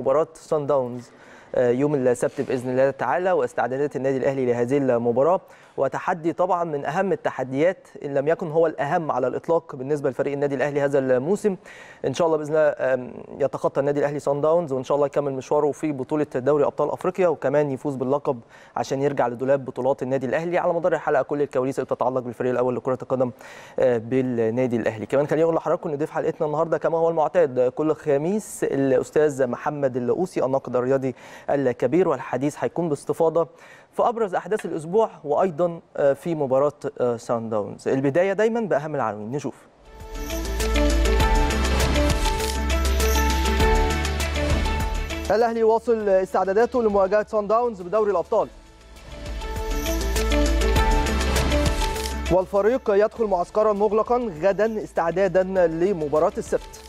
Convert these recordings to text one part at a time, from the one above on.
مباراه سان داونز يوم السبت باذن الله تعالى واستعدادات النادي الاهلي لهذه المباراه وتحدي طبعا من اهم التحديات ان لم يكن هو الاهم على الاطلاق بالنسبه لفريق النادي الاهلي هذا الموسم ان شاء الله باذن الله يتخطى النادي الاهلي سان داونز وان شاء الله يكمل مشواره في بطوله دوري ابطال افريقيا وكمان يفوز باللقب عشان يرجع لدولاب بطولات النادي الاهلي على مدار الحلقه كل الكواليس اللي بتتعلق بالفريق الاول لكره القدم بالنادي الاهلي كمان خليني اقول لحضراتكم ان ضيف حلقتنا النهارده كما هو المعتاد كل خميس الاستاذ محمد اللؤوسي الناقد الرياضي الكبير والحديث هيكون باستفاضه في ابرز احداث الاسبوع وايضا في مباراه سان داونز البدايه دايما باهم العناوين نشوف الاهلي يواصل استعداداته لمواجهه سان داونز بدوري الابطال والفريق يدخل معسكرا مغلقا غدا استعدادا لمباراه السبت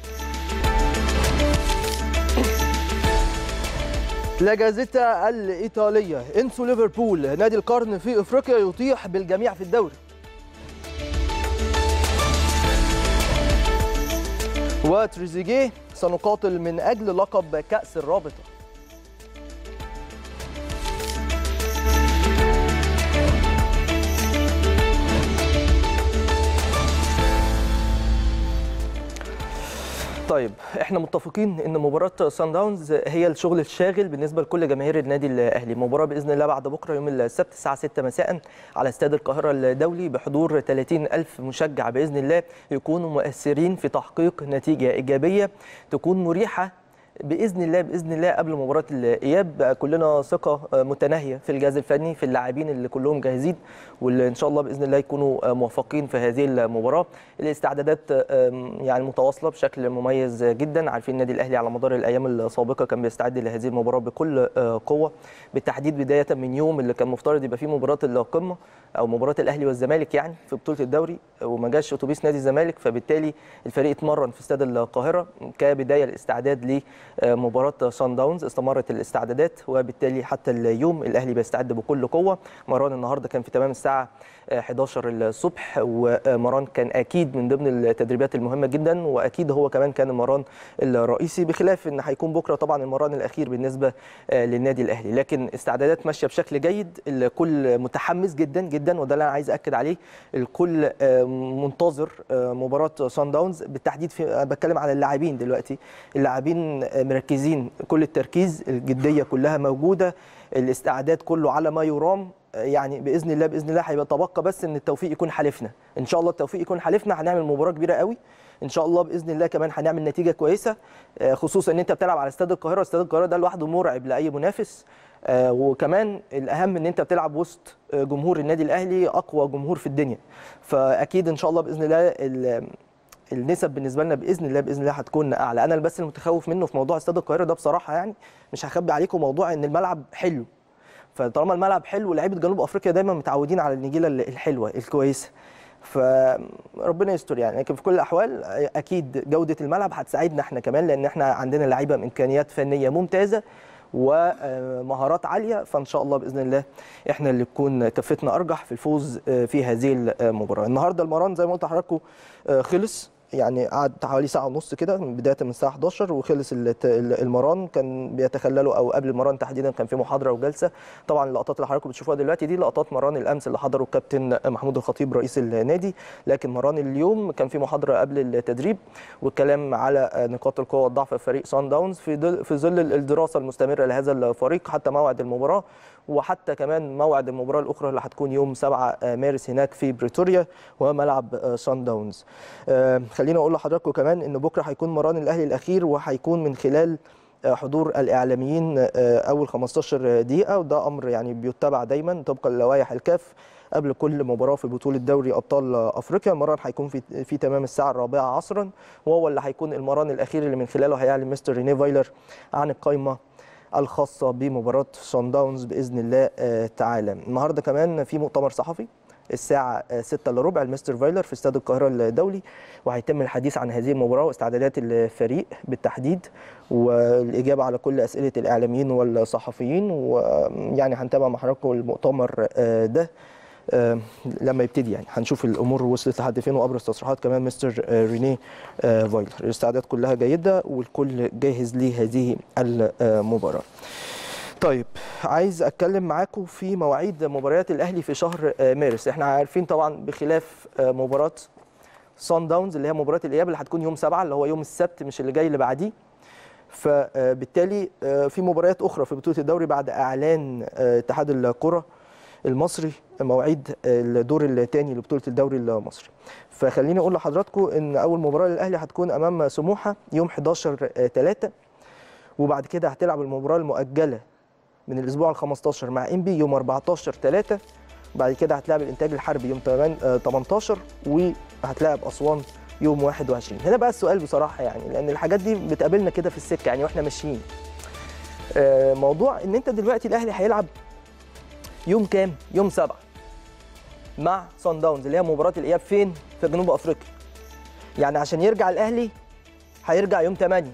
لا جازيتا الإيطالية إنسو ليفربول نادي القرن في إفريقيا يطيح بالجميع في الدوري وتريزيجيه سنقاتل من أجل لقب كأس الرابطة طيب احنا متفقين ان مباراه سان داونز هي الشغل الشاغل بالنسبه لكل جماهير النادي الاهلي مباراه باذن الله بعد بكره يوم السبت الساعه 6 مساء على استاد القاهره الدولي بحضور 30 الف مشجع باذن الله يكونوا مؤثرين في تحقيق نتيجه ايجابيه تكون مريحه باذن الله باذن الله قبل مباراه الاياب كلنا ثقه متناهيه في الجهاز الفني في اللاعبين اللي كلهم جاهزين واللي ان شاء الله باذن الله يكونوا موفقين في هذه المباراه الاستعدادات يعني متواصله بشكل مميز جدا عارفين النادي الاهلي على مدار الايام السابقه كان بيستعد لهذه المباراه بكل قوه بالتحديد بدايه من يوم اللي كان مفترض يبقى فيه مباراه القمه او مباراه الاهلي والزمالك يعني في بطوله الدوري وما جاش اتوبيس نادي الزمالك فبالتالي الفريق اتمرن في استاد القاهره كبدايه الاستعداد لمباراه سان داونز استمرت الاستعدادات وبالتالي حتى اليوم الاهلي بيستعد بكل قوه مران النهارده كان في تمام الساعه 11 الصبح ومران كان اكيد من ضمن التدريبات المهمه جدا واكيد هو كمان كان المران الرئيسي بخلاف ان هيكون بكره طبعا المران الاخير بالنسبه للنادي الاهلي لكن استعدادات ماشيه بشكل جيد الكل متحمس جدا جدا وده اللي انا عايز اكد عليه الكل منتظر مباراه سان داونز بالتحديد في بتكلم على اللاعبين دلوقتي اللاعبين مركزين كل التركيز الجديه كلها موجوده الاستعداد كله على ما يرام يعني باذن الله باذن الله هيبقى تبقى بس ان التوفيق يكون حالفنا ان شاء الله التوفيق يكون حالفنا هنعمل مباراه كبيره قوي ان شاء الله باذن الله كمان هنعمل نتيجه كويسه خصوصا ان انت بتلعب على استاد القاهره استاد القاهره ده لوحده مرعب لاي منافس وكمان الاهم ان انت بتلعب وسط جمهور النادي الاهلي اقوى جمهور في الدنيا فاكيد ان شاء الله باذن الله النسب بالنسبه لنا باذن الله باذن الله هتكون اعلى انا بس المتخوف منه في موضوع استاد القاهره ده بصراحه يعني مش هخبي عليكم موضوع ان الملعب حلو فطالما الملعب حلو لعيبه جنوب افريقيا دايما متعودين على النجيله الحلوه الكويسه فربنا يستر يعني لكن في كل الاحوال اكيد جوده الملعب هتساعدنا احنا كمان لان احنا عندنا لعيبه بامكانيات فنيه ممتازه ومهارات عاليه فان شاء الله باذن الله احنا اللي تكون كفتنا ارجح في الفوز في هذه المباراه النهارده المران زي ما قلت لحضراتكم خلص يعني قعد حوالي ساعه ونص كده من بدايه من الساعه 11 وخلص المران كان بيتخللوا او قبل المران تحديدا كان في محاضره وجلسه طبعا اللقطات اللي حضراتكم بتشوفوها دلوقتي دي لقطات مران الامس اللي حضره الكابتن محمود الخطيب رئيس النادي لكن مران اليوم كان في محاضره قبل التدريب والكلام على نقاط القوه والضعف في فريق سان داونز في في ظل الدراسه المستمره لهذا الفريق حتى موعد المباراه وحتى كمان موعد المباراه الاخرى اللي هتكون يوم 7 مارس هناك في بريتوريا وملعب سان داونز خليني اقول لحضراتكم كمان ان بكره هيكون مران الاهلي الاخير وهيكون من خلال حضور الاعلاميين اول 15 دقيقه وده امر يعني بيتبع دايما طبقا للوائح الكاف قبل كل مباراه في بطوله دوري ابطال افريقيا المران هيكون في في تمام الساعه الرابعه عصرا وهو اللي هيكون المران الاخير اللي من خلاله هيعلن مستر ريني فايلر عن القائمه الخاصه بمباراه سان داونز باذن الله تعالى النهارده كمان في مؤتمر صحفي الساعة 6 الا ربع المستر فايلر في استاد القاهرة الدولي وهيتم الحديث عن هذه المباراة واستعدادات الفريق بالتحديد والإجابة على كل أسئلة الإعلاميين والصحفيين ويعني هنتابع مع حضراتكم المؤتمر ده آه، لما يبتدي يعني هنشوف الامور وصلت لحد فين وابرز تصريحات كمان مستر آه، رينيه آه، فايلر الاستعدادات كلها جيده والكل جاهز لهذه المباراه طيب عايز اتكلم معاكم في مواعيد مباريات الاهلي في شهر آه، مارس احنا عارفين طبعا بخلاف آه، مباراه سان داونز اللي هي مباراه الاياب اللي هتكون يوم سبعة اللي هو يوم السبت مش اللي جاي اللي بعديه فبالتالي آه، في مباريات اخرى في بطوله الدوري بعد اعلان آه، اتحاد الكره المصري مواعيد الدور الثاني لبطوله الدوري المصري فخليني اقول لحضراتكم ان اول مباراه للاهلي هتكون امام سموحه يوم 11 3 وبعد كده هتلعب المباراه المؤجله من الاسبوع ال 15 مع انبي يوم 14 3 بعد كده هتلعب الانتاج الحربي يوم 8 آه، 18 وهتلاعب اسوان يوم 21 هنا بقى السؤال بصراحه يعني لان الحاجات دي بتقابلنا كده في السكه يعني واحنا ماشيين آه، موضوع ان انت دلوقتي الاهلي هيلعب يوم كام يوم 7 مع صن داونز اللي هي مباراه الاياب فين في جنوب افريقيا يعني عشان يرجع الاهلي هيرجع يوم 8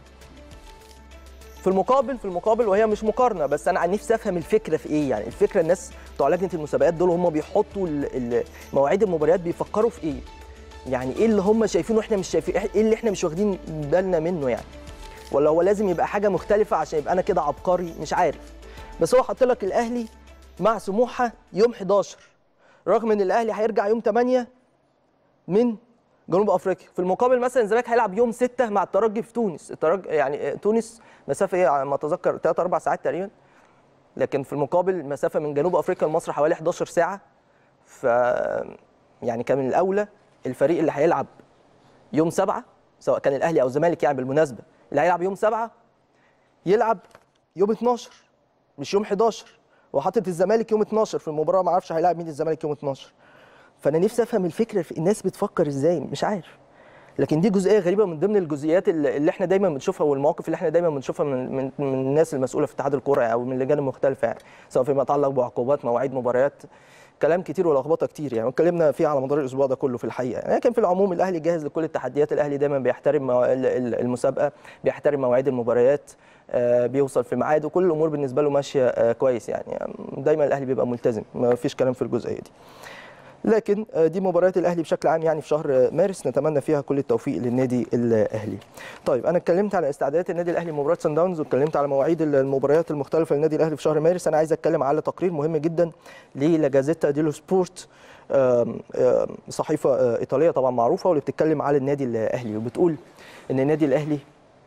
في المقابل في المقابل وهي مش مقارنه بس انا نفسي افهم الفكره في ايه يعني الفكره الناس بتوع لجنه المسابقات دول هم بيحطوا ال- ال- مواعيد المباريات بيفكروا في ايه يعني ايه اللي هم شايفينه واحنا مش شايفين ايه اللي احنا مش واخدين بالنا منه يعني ولا هو لازم يبقى حاجه مختلفه عشان يبقى انا كده عبقري مش عارف بس هو حاط لك الاهلي مع سموحه يوم 11 رغم ان الاهلي هيرجع يوم 8 من جنوب افريقيا في المقابل مثلا الزمالك هيلعب يوم 6 مع الترجي في تونس الترجي يعني تونس مسافه ايه على ما اتذكر 3 4 ساعات تقريبا لكن في المقابل مسافه من جنوب افريقيا لمصر حوالي 11 ساعه ف يعني كان من الاولى الفريق اللي هيلعب يوم 7 سواء كان الاهلي او الزمالك يعني بالمناسبه اللي هيلعب يوم 7 يلعب يوم 12 مش يوم 11 هو حاطط الزمالك يوم 12 في المباراه ما اعرفش هيلاعب مين الزمالك يوم 12 فانا نفسي افهم الفكره في الناس بتفكر ازاي مش عارف لكن دي جزئيه غريبه من ضمن الجزئيات اللي اللي احنا دايما بنشوفها والمواقف اللي احنا دايما بنشوفها من من, من الناس المسؤوله في اتحاد الكوره او من اللجان المختلفه يعني سواء فيما يتعلق بعقوبات مواعيد مباريات كلام كتير ولخبطه كتير يعني اتكلمنا فيه على مدار الاسبوع ده كله في الحقيقه يعني لكن في العموم الاهلي جاهز لكل التحديات الاهلي دايما بيحترم موا- ال- ال- المسابقه بيحترم مواعيد المباريات آه، بيوصل في ميعاد وكل الامور بالنسبه له ماشيه آه، كويس يعني دايما الاهلي بيبقى ملتزم ما فيش كلام في الجزئيه دي لكن آه، دي مباريات الاهلي بشكل عام يعني في شهر آه، مارس نتمنى فيها كل التوفيق للنادي الاهلي. طيب انا اتكلمت على استعدادات النادي الاهلي لمباراه سان داونز واتكلمت على مواعيد المباريات المختلفه للنادي الاهلي في شهر مارس انا عايز اتكلم على تقرير مهم جدا للاجازيتا ديلو سبورت آم، آم، صحيفه آه، ايطاليه طبعا معروفه واللي بتتكلم على النادي الاهلي وبتقول ان النادي الاهلي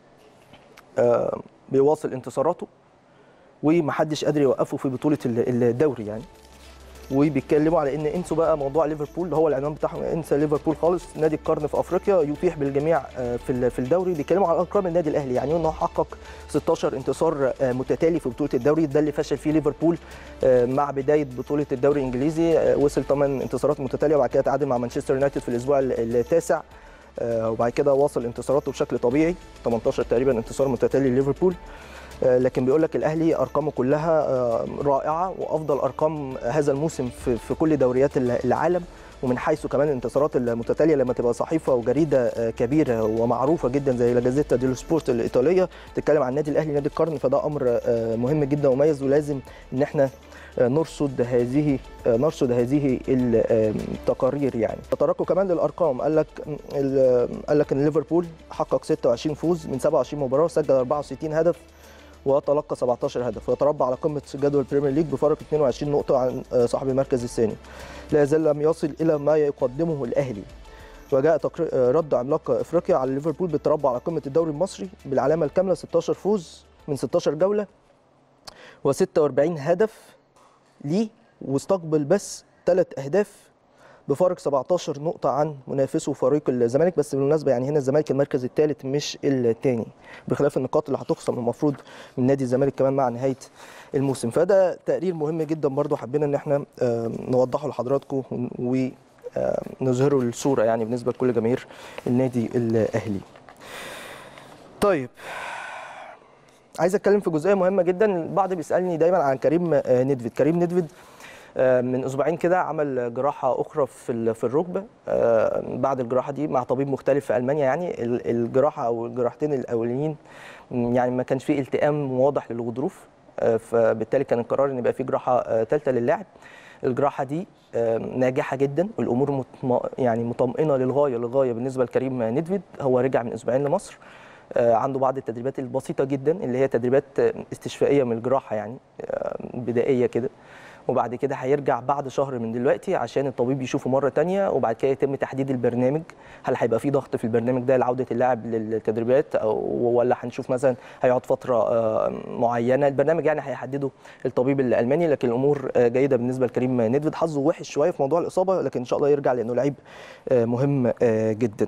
آم، بيواصل انتصاراته ومحدش قادر يوقفه في بطوله ال- الدوري يعني وبيتكلموا على ان انسوا بقى موضوع ليفربول اللي هو العنوان بتاعهم انسى ليفربول خالص نادي القرن في افريقيا يطيح بالجميع آه، في ال- في الدوري بيتكلموا على ارقام النادي الاهلي يعني انه حقق 16 انتصار آه، متتالي في بطوله الدوري ده اللي فشل فيه ليفربول آه، مع بدايه بطوله الدوري الانجليزي آه، وصل 8 انتصارات متتاليه وبعد كده تعادل مع مانشستر يونايتد في الاسبوع ال- التاسع آه، وبعد كده واصل انتصاراته بشكل طبيعي 18 تقريبا انتصار متتالي لليفربول آه، لكن بيقول لك الاهلي ارقامه كلها آه، رائعه وافضل ارقام هذا الموسم في في كل دوريات ال- العالم ومن حيث كمان الانتصارات المتتاليه لما تبقى صحيفه وجريده آه، كبيره ومعروفه جدا زي لا جازيتا ديلو سبورت الايطاليه تتكلم عن النادي الاهلي نادي القرن فده امر آه، مهم جدا ومميز ولازم ان احنا آه، نرصد هذه آه، نرصد هذه التقارير يعني تطرقوا كمان للارقام قال لك ال- قال لك ان ليفربول حقق 26 فوز من 27 مباراه وسجل 64 هدف وتلقى 17 هدف ويتربع على قمه جدول البريمير ليج بفارق 22 نقطه عن آه، صاحب المركز الثاني لا يزال لم يصل الى ما يقدمه الاهلي وجاء تقرير آه، رد عملاق افريقيا على ليفربول بالتربع على قمه الدوري المصري بالعلامه الكامله 16 فوز من 16 جوله و46 هدف ليه واستقبل بس ثلاث اهداف بفارق 17 نقطة عن منافسه فريق الزمالك بس بالمناسبة يعني هنا الزمالك المركز الثالث مش الثاني بخلاف النقاط اللي هتخصم المفروض من نادي الزمالك كمان مع نهاية الموسم فده تقرير مهم جدا برضو حبينا ان احنا آم، نوضحه لحضراتكم ونظهره الصورة يعني بالنسبة لكل جماهير النادي الأهلي طيب عايز اتكلم في جزئيه مهمه جدا البعض بيسالني دايما عن كريم آه، ندفد كريم ندفد آه، من اسبوعين كده عمل جراحه اخرى في ال- في الركبه آه، بعد الجراحه دي مع طبيب مختلف في المانيا يعني ال- الجراحه او الجراحتين الاولانيين م، يعني ما كانش فيه التئام واضح للغضروف آه، فبالتالي كان القرار ان يبقى في جراحه ثالثه للاعب الجراحه دي ناجحه جدا والامور مطم... يعني مطمئنه للغايه للغايه بالنسبه لكريم ندفيد هو رجع من اسبوعين لمصر عنده بعض التدريبات البسيطه جدا اللي هي تدريبات استشفائيه من الجراحه يعني بدائيه كده وبعد كده هيرجع بعد شهر من دلوقتي عشان الطبيب يشوفه مره تانية وبعد كده يتم تحديد البرنامج هل هيبقى في ضغط في البرنامج ده لعوده اللاعب للتدريبات او ولا هنشوف مثلا هيقعد فتره معينه البرنامج يعني هيحدده الطبيب الالماني لكن الامور جيده بالنسبه لكريم ندفد حظه وحش شويه في موضوع الاصابه لكن ان شاء الله يرجع لانه لعيب مهم جدا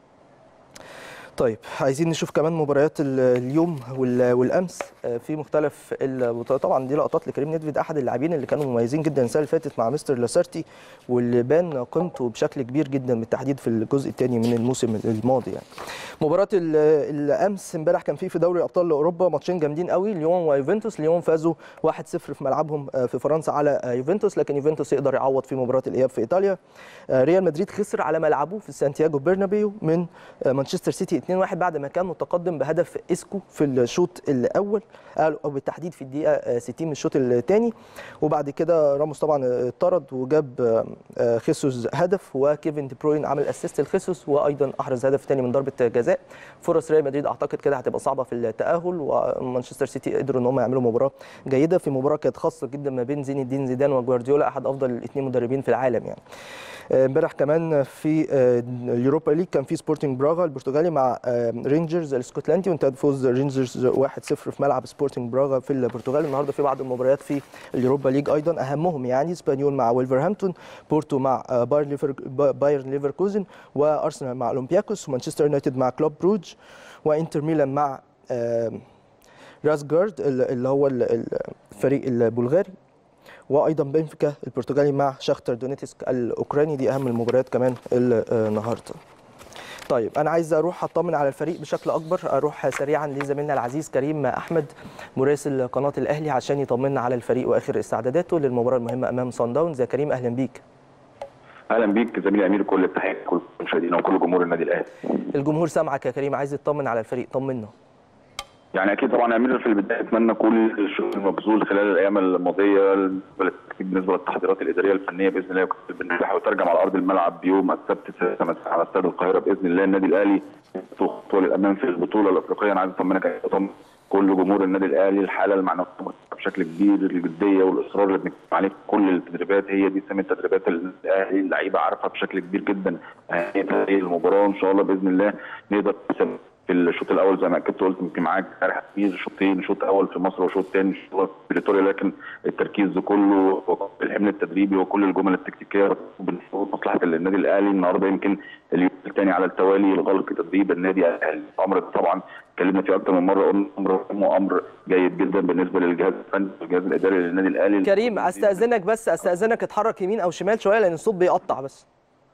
طيب عايزين نشوف كمان مباريات اليوم والامس في مختلف البطولات طبعا دي لقطات لكريم ندفيد احد اللاعبين اللي كانوا مميزين جدا السنه اللي فاتت مع مستر لاسارتي واللي بان قيمته بشكل كبير جدا بالتحديد في الجزء الثاني من الموسم الماضي يعني مباراه الامس امبارح كان في في دوري ابطال اوروبا ماتشين جامدين قوي ليون ويوفنتوس ليون فازوا 1-0 في ملعبهم في فرنسا على يوفنتوس لكن يوفنتوس يقدر يعوض في مباراه الاياب في ايطاليا ريال مدريد خسر على ملعبه في سانتياغو برنابيو من مانشستر سيتي 2-1 بعد ما كان متقدم بهدف اسكو في الشوط الاول او بالتحديد في الدقيقه 60 من الشوط الثاني وبعد كده راموس طبعا اتطرد وجاب خيسوس هدف وكيفن دي بروين عمل اسيست لخيسوس وايضا احرز هدف ثاني من ضربه جزاء فرص ريال مدريد اعتقد كده هتبقى صعبه في التاهل ومانشستر سيتي قدروا ان هم يعملوا مباراه جيده في مباراه كانت خاصه جدا ما بين زين الدين زيدان وجوارديولا احد افضل الاثنين مدربين في العالم يعني امبارح كمان في اليوروبا ليج كان في سبورتنج براغا البرتغالي مع رينجرز الاسكتلندي وانتهى بفوز رينجرز 1-0 في ملعب سبورتنج براغا في البرتغال النهارده في بعض المباريات في اليوروبا ليج ايضا اهمهم يعني اسبانيول مع ولفرهامبتون بورتو مع باير ليفر بايرن ليفركوزن وارسنال مع اولمبياكوس ومانشستر يونايتد مع كلوب بروج وانتر ميلان مع راسجارد اللي هو الفريق البلغاري وايضا بنفيكا البرتغالي مع شختر دونيتسك الاوكراني دي اهم المباريات كمان النهارده طيب انا عايز اروح اطمن على الفريق بشكل اكبر اروح سريعا لزميلنا العزيز كريم احمد مراسل قناه الاهلي عشان يطمنا على الفريق واخر استعداداته للمباراه المهمه امام صن داونز يا كريم اهلا بيك اهلا بيك زميلي امير كل التحيه لكل المشاهدين وكل جمهور النادي الاهلي الجمهور سامعك يا كريم عايز يطمن على الفريق طمنا يعني اكيد طبعا امير في البدايه اتمنى كل الشغل المبذول خلال الايام الماضيه بالنسبه للتحضيرات الاداريه الفنيه باذن الله بالنجاح وترجم على ارض الملعب بيوم السبت على استاد القاهره باذن الله النادي الاهلي خطوه للامام في البطوله الافريقيه انا عايز اطمنك اطمن كل جمهور النادي الاهلي الحاله المعنويه بشكل كبير الجديه والاصرار اللي بنتكلم عليه في كل التدريبات هي دي سمه تدريبات الاهلي اللعيبه عارفه بشكل كبير جدا اهميه هذه المباراه وان شاء الله باذن الله نقدر في الشوط الاول زي ما كنت قلت يمكن معاك امبارح تركيز شوطين شوط اول في مصر وشوط ثاني في بريتوريا لكن التركيز كله الحمل التدريبي وكل الجمل التكتيكيه مصلحه النادي الاهلي النهارده يمكن اليوم الثاني على التوالي لغلق تدريب النادي الاهلي امر طبعا اتكلمنا فيه اكثر من مره قلنا امر مهم وامر جيد جدا بالنسبه للجهاز الفني والجهاز الاداري للنادي الاهلي كريم استاذنك بس استاذنك اتحرك يمين او شمال شويه لان الصوت بيقطع بس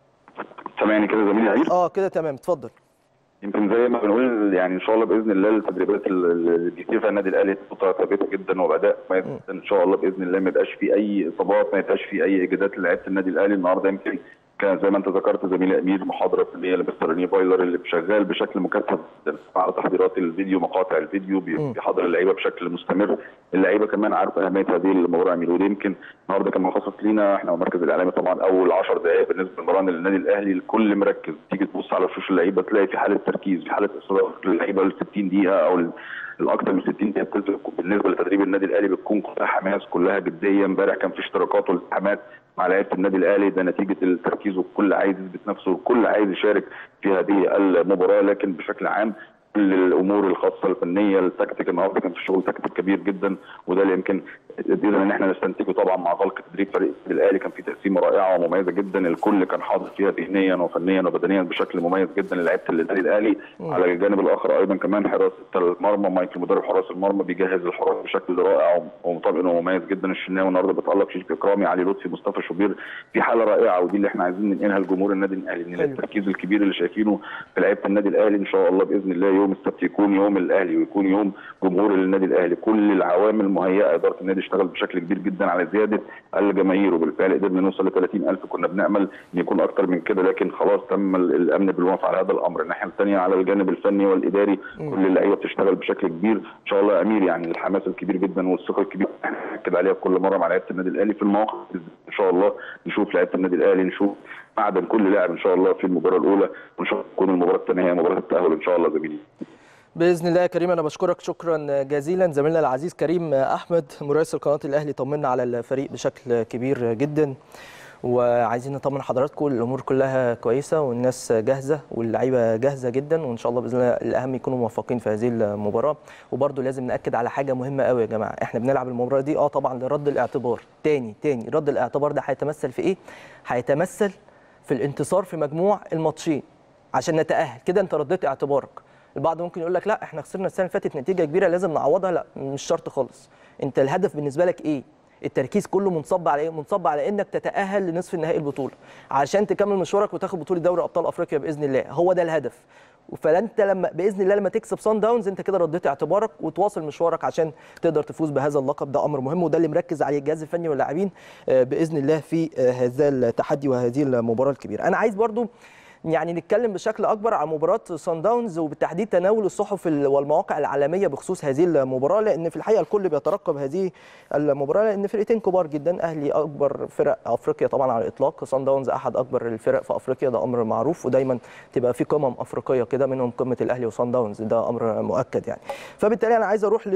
سامعني كده زميلي عيد اه كده تمام اتفضل يمكن زي ما بنقول يعني ان شاء الله باذن الله التدريبات اللي بيصير فيها النادي الاهلي فتره ثابته جدا وباداء مميز جدا ان شاء الله باذن الله ما يبقاش في اي اصابات ما يبقاش في اي اجهادات لعيبه النادي الاهلي النهارده يمكن كان زي ما انت ذكرت زميلي امير محاضره فنيه لمستر ريني بايلر اللي شغال بشكل مكثف على تحضيرات الفيديو مقاطع الفيديو بيحضر اللعيبه بشكل مستمر اللعيبه كمان عارفه اهميه هذه المباراه امير ودي يمكن النهارده كان مخصص لينا احنا والمركز الاعلامي طبعا اول 10 دقائق بالنسبه للمباراه للنادي الاهلي الكل مركز تيجي تبص على وشوش اللعيبه تلاقي في حاله تركيز في حاله اصرار اللعيبه ال 60 دقيقه او الاكثر من 60 دقيقه بالنسبه لتدريب النادي الاهلي بتكون كلها حماس كلها جديه امبارح كان في اشتراكات والتحامات مع لعيبه النادي الاهلي ده نتيجه التركيز والكل عايز يثبت نفسه والكل عايز يشارك في هذه المباراه لكن بشكل عام كل الامور الخاصه الفنيه التكتيك النهارده كان في شغل تكتيك كبير جدا وده اللي يمكن قدرنا ان احنا نستنتجه طبعا مع غلق تدريب فريق الاهلي كان في تقسيمه رائعه ومميزه جدا الكل كان حاضر فيها ذهنيا وفنيا وبدنيا بشكل مميز جدا للعيبه النادي الاهلي على الجانب الاخر ايضا كمان حراسه المرمى مايكل مدرب حراس المرمى بيجهز الحراس بشكل رائع ومطابق ومميز جدا الشناوي النهارده بيتالق شريف اكرامي علي لطفي مصطفى شوبير في حاله رائعه ودي اللي احنا عايزين ننقلها لجمهور النادي الاهلي ان التركيز الكبير اللي شايفينه في لعيبه النادي الاهلي ان شاء الله باذن الله يوم يوم السبت يكون يوم الاهلي ويكون يوم جمهور النادي الاهلي كل العوامل مهيئه اداره النادي اشتغل بشكل كبير جدا على زياده الجماهير وبالفعل قدرنا نوصل ل 30000 كنا بنامل ان يكون اكتر من كده لكن خلاص تم الامن بالوقوف على هذا الامر الناحيه الثانيه على الجانب الفني والاداري كل اللعيبه بتشتغل بشكل كبير ان شاء الله يا امير يعني الحماس الكبير جدا والثقه الكبيره اكد عليها كل مره مع لعيبه النادي الاهلي في المواقف ان شاء الله نشوف لعيبه النادي الاهلي نشوف معدن كل لاعب ان شاء الله في المباراه الاولى وان شاء الله تكون المباراه الثانيه هي مباراه التاهل ان شاء الله زميلي باذن الله يا كريم انا بشكرك شكرا جزيلا زميلنا العزيز كريم احمد مراسل قناه الاهلي طمنا على الفريق بشكل كبير جدا وعايزين نطمن حضراتكم الامور كلها كويسه والناس جاهزه واللعيبه جاهزه جدا وان شاء الله باذن الله الاهم يكونوا موفقين في هذه المباراه وبرده لازم ناكد على حاجه مهمه قوي يا جماعه احنا بنلعب المباراه دي اه طبعا لرد الاعتبار تاني تاني رد الاعتبار ده هيتمثل في ايه هيتمثل في الانتصار في مجموع الماتشين عشان نتاهل كده انت رديت اعتبارك البعض ممكن يقول لك لا احنا خسرنا السنه اللي فاتت نتيجه كبيره لازم نعوضها لا مش شرط خالص انت الهدف بالنسبه لك ايه التركيز كله منصب على ايه منصب على انك تتاهل لنصف النهائي البطوله عشان تكمل مشوارك وتاخد بطوله دوري ابطال افريقيا باذن الله هو ده الهدف فانت لما باذن الله لما تكسب سان داونز انت كده رديت اعتبارك وتواصل مشوارك عشان تقدر تفوز بهذا اللقب ده امر مهم وده اللي مركز عليه الجهاز الفني واللاعبين باذن الله في هذا التحدي وهذه المباراه الكبيره انا عايز برضو يعني نتكلم بشكل اكبر عن مباراه سان داونز وبالتحديد تناول الصحف والمواقع العالميه بخصوص هذه المباراه لان في الحقيقه الكل بيترقب هذه المباراه لان فرقتين كبار جدا اهلي اكبر فرق افريقيا طبعا على الاطلاق سان داونز احد اكبر الفرق في افريقيا ده امر معروف ودايما تبقى في قمم افريقيه كده منهم قمه الاهلي وسان داونز ده امر مؤكد يعني فبالتالي انا عايز اروح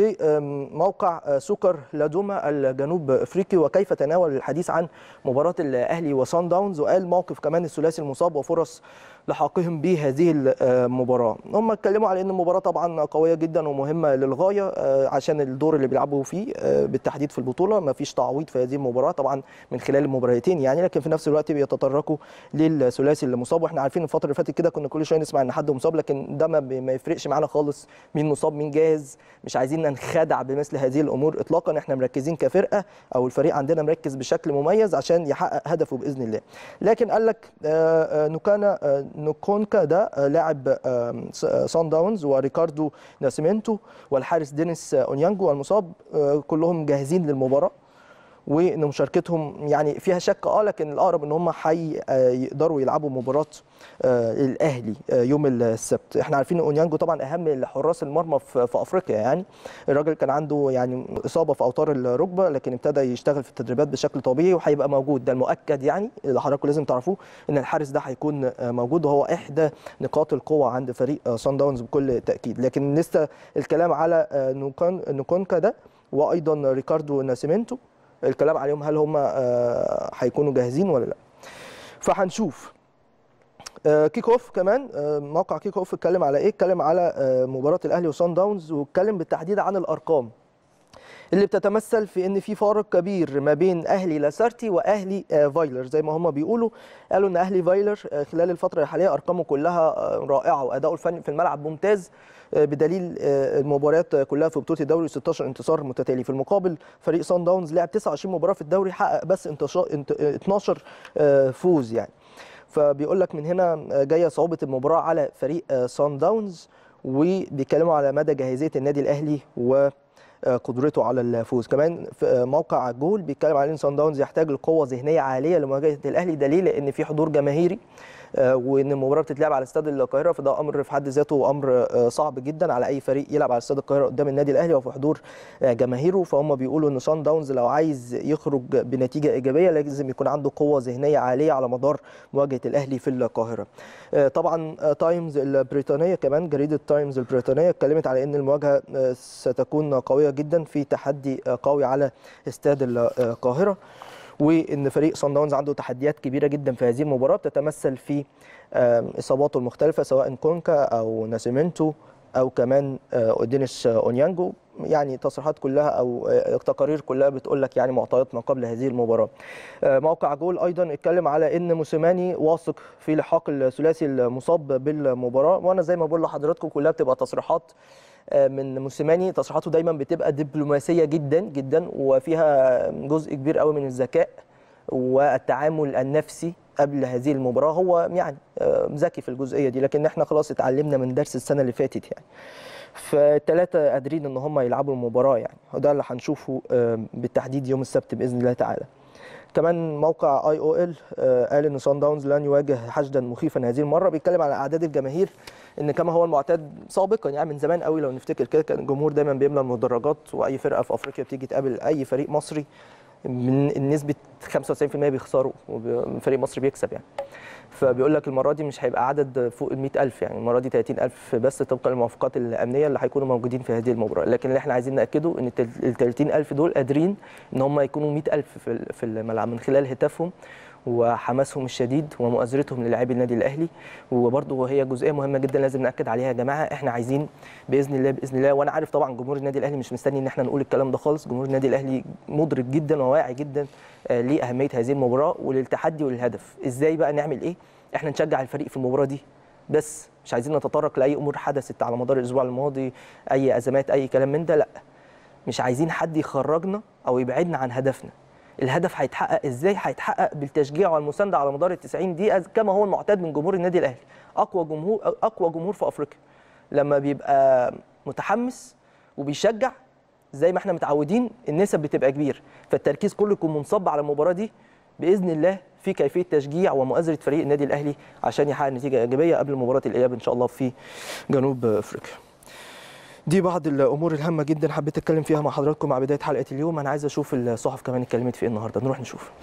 لموقع سوكر لادوما الجنوب افريقي وكيف تناول الحديث عن مباراه الاهلي وسان داونز وقال موقف كمان الثلاثي المصاب وفرص لحاقهم بهذه المباراه هم اتكلموا على ان المباراه طبعا قويه جدا ومهمه للغايه عشان الدور اللي بيلعبوا فيه بالتحديد في البطوله ما فيش تعويض في هذه المباراه طبعا من خلال المباراتين يعني لكن في نفس الوقت بيتطرقوا للثلاثي المصاب واحنا عارفين الفتره اللي فاتت كده كنا كل شويه نسمع ان حد مصاب لكن ده ما يفرقش معانا خالص مين مصاب مين جاهز مش عايزين ننخدع بمثل هذه الامور اطلاقا احنا مركزين كفرقه او الفريق عندنا مركز بشكل مميز عشان يحقق هدفه باذن الله لكن قال لك نوكانا نوكونكا ده لاعب سان داونز وريكاردو ناسيمنتو والحارس دينيس اونيانجو المصاب كلهم جاهزين للمباراه وان مشاركتهم يعني فيها شك اه لكن الاقرب ان هم هيقدروا يلعبوا مباراه الاهلي يوم السبت احنا عارفين ان اونيانجو طبعا اهم حراس المرمى في افريقيا يعني الراجل كان عنده يعني اصابه في اوتار الركبه لكن ابتدى يشتغل في التدريبات بشكل طبيعي وهيبقى موجود ده المؤكد يعني اللي حضراتكم لازم تعرفوه ان الحارس ده هيكون موجود وهو احدى نقاط القوه عند فريق سان داونز بكل تاكيد لكن لسه الكلام على نوكون نوكونكا ده وايضا ريكاردو ناسيمنتو الكلام عليهم هل هم هيكونوا جاهزين ولا لا فهنشوف كيك اوف كمان موقع كيك اوف اتكلم على ايه اتكلم على مباراه الاهلي وصن داونز واتكلم بالتحديد عن الارقام اللي بتتمثل في ان في فارق كبير ما بين اهلي لاسارتي واهلي فايلر زي ما هم بيقولوا قالوا ان اهلي فايلر خلال الفتره الحاليه ارقامه كلها رائعه واداؤه الفني في الملعب ممتاز بدليل المباريات كلها في بطوله الدوري 16 انتصار متتالي في المقابل فريق سان داونز لعب 29 مباراه في الدوري حقق بس 12 فوز يعني فبيقول لك من هنا جايه صعوبه المباراه على فريق سان داونز وبيتكلموا على مدى جاهزيه النادي الاهلي و قدرته على الفوز كمان في موقع جول بيتكلم على ان سان داونز يحتاج لقوه ذهنيه عاليه لمواجهه الاهلي دليل ان في حضور جماهيري وان المباراه بتتلعب على استاد القاهره فده امر في حد ذاته امر صعب جدا على اي فريق يلعب على استاد القاهره قدام النادي الاهلي وفي حضور جماهيره فهم بيقولوا ان سان داونز لو عايز يخرج بنتيجه ايجابيه لازم يكون عنده قوه ذهنيه عاليه على مدار مواجهه الاهلي في القاهره. طبعا تايمز البريطانيه كمان جريده تايمز البريطانيه اتكلمت على ان المواجهه ستكون قويه جدا في تحدي قوي على استاد القاهره. وان فريق صن داونز عنده تحديات كبيره جدا في هذه المباراه بتتمثل في اصاباته المختلفه سواء كونكا او ناسيمنتو او كمان اودينيس اونيانجو يعني تصريحات كلها او التقارير كلها بتقول لك يعني معطيات ما قبل هذه المباراه. موقع جول ايضا اتكلم على ان موسيماني واثق في لحاق الثلاثي المصاب بالمباراه وانا زي ما بقول لحضراتكم كلها بتبقى تصريحات من موسيماني تصريحاته دايما بتبقى دبلوماسيه جدا جدا وفيها جزء كبير قوي من الذكاء والتعامل النفسي قبل هذه المباراه هو يعني آه، ذكي في الجزئيه دي لكن احنا خلاص اتعلمنا من درس السنه اللي فاتت يعني فالثلاثه قادرين ان هم يلعبوا المباراه يعني وده اللي هنشوفه آه، بالتحديد يوم السبت باذن الله تعالى كمان موقع اي او ال قال ان سان داونز لن يواجه حشدا مخيفا هذه المره بيتكلم على اعداد الجماهير ان كما هو المعتاد سابقا يعني من زمان قوي لو نفتكر كده كان الجمهور دايما بيملى المدرجات واي فرقه في افريقيا بتيجي تقابل اي فريق مصري من نسبه 95% بيخسروا وفريق مصر بيكسب يعني فبيقول لك المره دي مش هيبقى عدد فوق ال 100000 يعني المره دي 30000 بس طبقا للموافقات الامنيه اللي هيكونوا موجودين في هذه المباراه لكن اللي احنا عايزين ناكده ان ال 30000 دول قادرين ان هم يكونوا 100000 في ال- في الملعب من خلال هتافهم وحماسهم الشديد ومؤازرتهم للاعبي النادي الاهلي وبرضه هي جزئيه مهمه جدا لازم ناكد عليها يا جماعه احنا عايزين باذن الله باذن الله وانا عارف طبعا جمهور النادي الاهلي مش مستني ان احنا نقول الكلام ده خالص جمهور النادي الاهلي مدرك جدا وواعي جدا آه، لاهميه هذه المباراه وللتحدي وللهدف ازاي بقى نعمل ايه احنا نشجع الفريق في المباراه دي بس مش عايزين نتطرق لاي امور حدثت على مدار الاسبوع الماضي اي ازمات اي كلام من ده لا مش عايزين حد يخرجنا او يبعدنا عن هدفنا الهدف هيتحقق ازاي هيتحقق بالتشجيع والمسانده على مدار ال 90 دقيقه كما هو المعتاد من جمهور النادي الاهلي اقوى جمهور اقوى جمهور في افريقيا لما بيبقى متحمس وبيشجع زي ما احنا متعودين النسب بتبقى كبير فالتركيز كله يكون منصب على المباراه دي باذن الله في كيفيه تشجيع ومؤازره فريق النادي الاهلي عشان يحقق نتيجه ايجابيه قبل مباراه الاياب ان شاء الله في جنوب افريقيا دي بعض الامور الهامه جدا حبيت اتكلم فيها مع حضراتكم مع بدايه حلقه اليوم انا عايز اشوف الصحف كمان اتكلمت في ايه النهارده نروح نشوف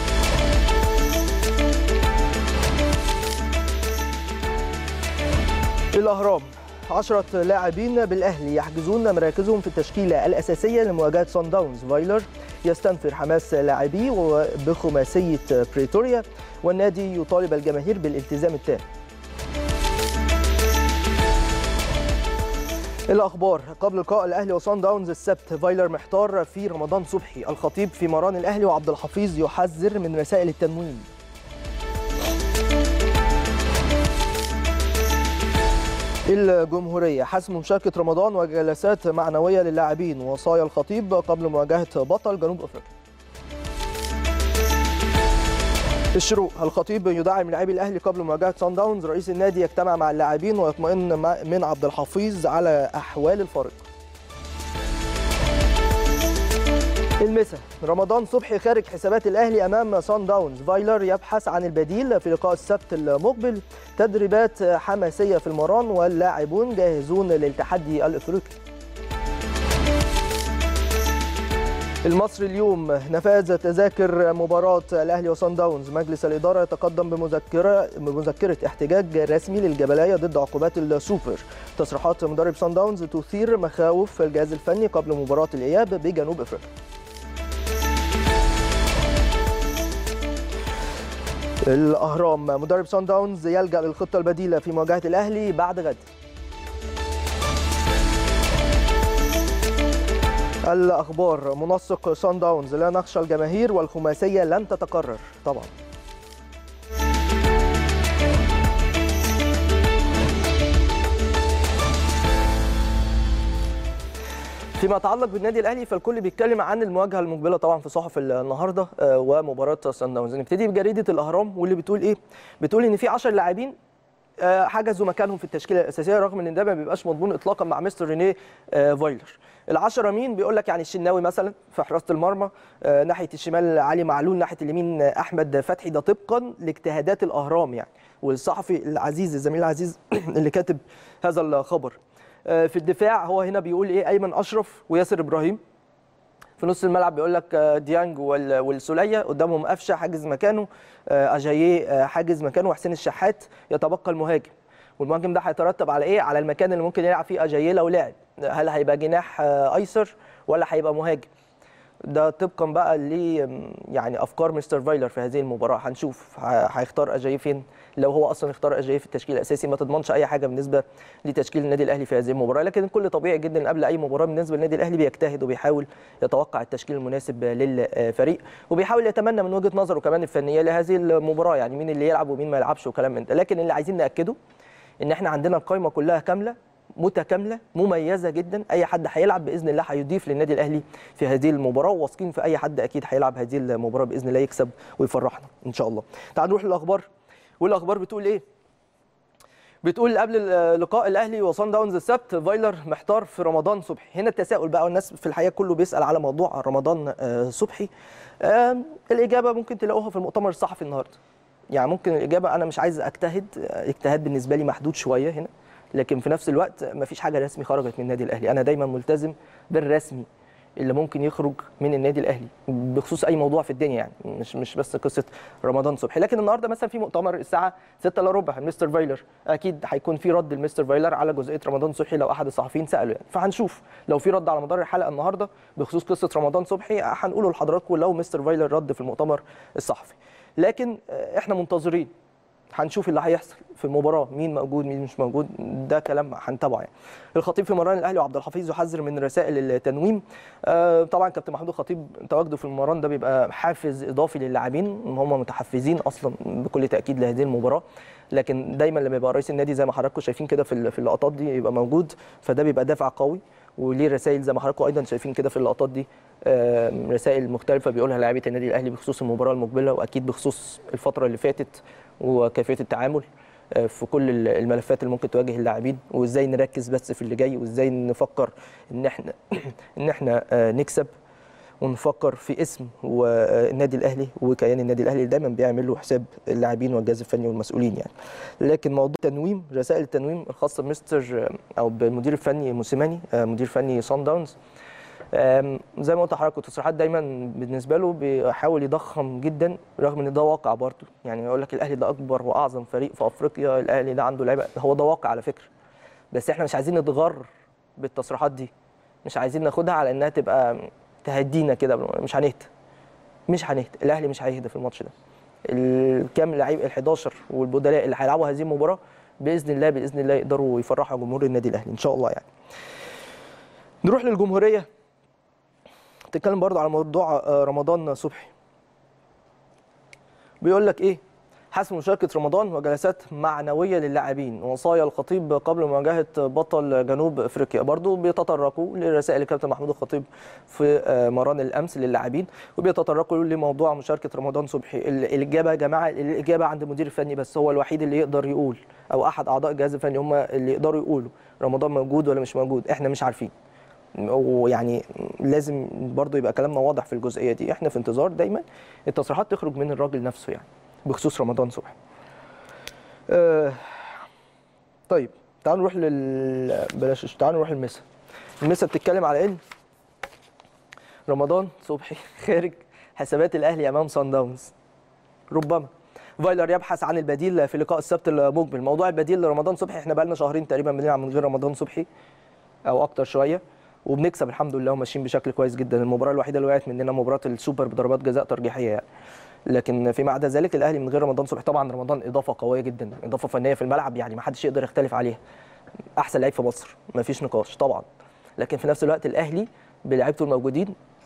الاهرام عشرة لاعبين بالأهلي يحجزون مراكزهم في التشكيلة الأساسية لمواجهة صن داونز فايلر يستنفر حماس لاعبيه بخماسية بريتوريا والنادي يطالب الجماهير بالالتزام التام الأخبار قبل لقاء الأهلي وصن داونز السبت فايلر محتار في رمضان صبحي الخطيب في مران الأهلي وعبد الحفيظ يحذر من رسائل التنوين الجمهورية حسم مشاركة رمضان وجلسات معنوية للاعبين وصايا الخطيب قبل مواجهة بطل جنوب أفريقيا الشروق الخطيب يدعم لاعبي الاهلي قبل مواجهه سان داونز رئيس النادي يجتمع مع اللاعبين ويطمئن مع- من عبد الحفيظ على احوال الفريق المسا رمضان صبحي خارج حسابات الاهلي امام سان داونز فايلر يبحث عن البديل في لقاء السبت المقبل تدريبات حماسيه في المران واللاعبون جاهزون للتحدي الافريقي المصري اليوم نفاذ تذاكر مباراة الأهلي وصن داونز مجلس الإدارة يتقدم بمذكرة بمذكرة احتجاج رسمي للجبلاية ضد عقوبات السوبر تصريحات مدرب صن داونز تثير مخاوف الجهاز الفني قبل مباراة الإياب بجنوب أفريقيا الأهرام مدرب صن داونز يلجأ للخطة البديلة في مواجهة الأهلي بعد غد الأخبار منسق صن داونز لا نخشى الجماهير والخماسية لن تتكرر طبعا فيما يتعلق بالنادي الاهلي فالكل بيتكلم عن المواجهه المقبله طبعا في صحف النهارده آه، ومباراه صن داونز نبتدي بجريده الاهرام واللي بتقول ايه بتقول ان في 10 لاعبين آه، حجزوا مكانهم في التشكيله الاساسيه رغم ان ده ما بيبقاش مضمون اطلاقا مع مستر رينيه آه، فايلر العشرة مين بيقول لك يعني الشناوي مثلا في حراسه المرمى آه، ناحيه الشمال علي معلول ناحيه اليمين آه، احمد فتحي ده طبقا لاجتهادات الاهرام يعني والصحفي العزيز الزميل العزيز اللي كاتب هذا الخبر آه، في الدفاع هو هنا بيقول ايه ايمن اشرف وياسر ابراهيم في نص الملعب بيقول لك آه، ديانج وال- والسوليه قدامهم قفشه حاجز مكانه آه، اجاييه آه، حاجز مكانه وحسين الشحات يتبقى المهاجم والمهاجم ده هيترتب على ايه على المكان اللي ممكن يلعب فيه اجاييه لو لعب هل هيبقى جناح آه، ايسر ولا هيبقى مهاجم ده طبقا بقى ل يعني افكار مستر فايلر في هذه المباراه هنشوف ه- هيختار اجاييه فين لو هو اصلا اختار اجاييه في التشكيل الاساسي ما تضمنش اي حاجه بالنسبه لتشكيل النادي الاهلي في هذه المباراه لكن الكل طبيعي جدا قبل اي مباراه بالنسبه للنادي الاهلي بيجتهد وبيحاول يتوقع التشكيل المناسب للفريق وبيحاول يتمنى من وجهه نظره كمان الفنيه لهذه المباراه يعني مين اللي يلعب ومين ما يلعبش وكلام من ده لكن اللي عايزين ناكده ان احنا عندنا القائمه كلها كامله متكامله مميزه جدا اي حد هيلعب باذن الله هيضيف للنادي الاهلي في هذه المباراه وواثقين في اي حد اكيد هيلعب هذه المباراه باذن الله يكسب ويفرحنا ان شاء الله تعالوا نروح للاخبار والاخبار بتقول ايه بتقول قبل لقاء الاهلي وصن داونز السبت فايلر محتار في رمضان صبحي هنا التساؤل بقى والناس في الحقيقه كله بيسال على موضوع رمضان صبحي الاجابه ممكن تلاقوها في المؤتمر الصحفي النهارده يعني ممكن الاجابه انا مش عايز اجتهد اجتهاد بالنسبه لي محدود شويه هنا لكن في نفس الوقت مفيش حاجه رسمي خرجت من النادي الاهلي انا دايما ملتزم بالرسمي اللي ممكن يخرج من النادي الاهلي بخصوص اي موضوع في الدنيا يعني مش مش بس قصه رمضان صبحي لكن النهارده مثلا في مؤتمر الساعه 6 الا ربع مستر فايلر اكيد هيكون في رد لمستر فايلر على جزئيه رمضان صبحي لو احد الصحفيين ساله يعني فهنشوف لو في رد على مدار الحلقه النهارده بخصوص قصه رمضان صبحي هنقوله لحضراتكم لو مستر فايلر رد في المؤتمر الصحفي لكن احنا منتظرين هنشوف اللي هيحصل في المباراه مين موجود مين مش موجود ده كلام هنتابعه يعني الخطيب في مران الاهلي وعبد الحفيظ يحذر من رسائل التنويم آه طبعا كابتن محمود الخطيب تواجده في المران ده بيبقى حافز اضافي للاعبين ان هم متحفزين اصلا بكل تاكيد لهذه المباراه لكن دايما لما يبقى رئيس النادي زي ما حضراتكم شايفين كده في في اللقطات دي يبقى موجود فده بيبقى دافع قوي وليه رسائل زي ما حضراتكم ايضا شايفين كده في اللقطات دي رسائل مختلفه بيقولها لاعيبه النادي الاهلي بخصوص المباراه المقبله واكيد بخصوص الفتره اللي فاتت وكيفيه التعامل في كل الملفات اللي ممكن تواجه اللاعبين وازاي نركز بس في اللي جاي وازاي نفكر ان احنا ان احنا نكسب ونفكر في اسم والنادي الاهلي وكيان النادي الاهلي دايما بيعمل له حساب اللاعبين والجهاز الفني والمسؤولين يعني لكن موضوع التنويم رسائل التنويم الخاصه بمستر او بالمدير الفني موسيماني مدير فني صن داونز زي ما قلت لحضرتك التصريحات دايما بالنسبه له بيحاول يضخم جدا رغم ان ده واقع برضه يعني يقول لك الاهلي ده اكبر واعظم فريق في افريقيا الاهلي ده عنده لعيبه هو ده واقع على فكره بس احنا مش عايزين نتغر بالتصريحات دي مش عايزين ناخدها على انها تبقى تهدينا كده مش هنهدى مش هنهدى الاهلي مش هيهدى في الماتش ده الكام لعيب ال 11 والبدلاء اللي هيلعبوا هذه المباراه باذن الله باذن الله يقدروا يفرحوا جمهور النادي الاهلي ان شاء الله يعني نروح للجمهوريه تتكلم برضه على موضوع رمضان صبحي بيقول لك ايه حسم مشاركة رمضان وجلسات معنوية للاعبين وصايا الخطيب قبل مواجهة بطل جنوب افريقيا برضو بيتطرقوا لرسائل الكابتن محمود الخطيب في مران الامس للاعبين وبيتطرقوا لموضوع مشاركة رمضان صبحي الاجابة يا جماعة الاجابة عند المدير الفني بس هو الوحيد اللي يقدر يقول او احد اعضاء الجهاز الفني هم اللي يقدروا يقولوا رمضان موجود ولا مش موجود احنا مش عارفين ويعني لازم برضو يبقى كلامنا واضح في الجزئيه دي احنا في انتظار دايما التصريحات تخرج من الراجل نفسه يعني بخصوص رمضان صبحي آه طيب تعالوا نروح لل بلاش تعالوا نروح للمسا المسا بتتكلم على ان رمضان صبحي خارج حسابات الاهلي امام صن داونز ربما فايلر يبحث عن البديل في لقاء السبت المقبل موضوع البديل لرمضان صبحي احنا بقى لنا شهرين تقريبا بنلعب من غير رمضان صبحي او اكتر شويه وبنكسب الحمد لله وماشيين بشكل كويس جدا المباراه الوحيده اللي وقعت مننا مباراه السوبر بضربات جزاء ترجيحيه يعني. لكن فيما عدا ذلك الاهلي من غير رمضان صبحي طبعا رمضان اضافه قويه جدا اضافه فنيه في الملعب يعني ما حدش يقدر يختلف عليها احسن لعيب في مصر ما فيش نقاش طبعا لكن في نفس الوقت الاهلي بلاعيبته الموجودين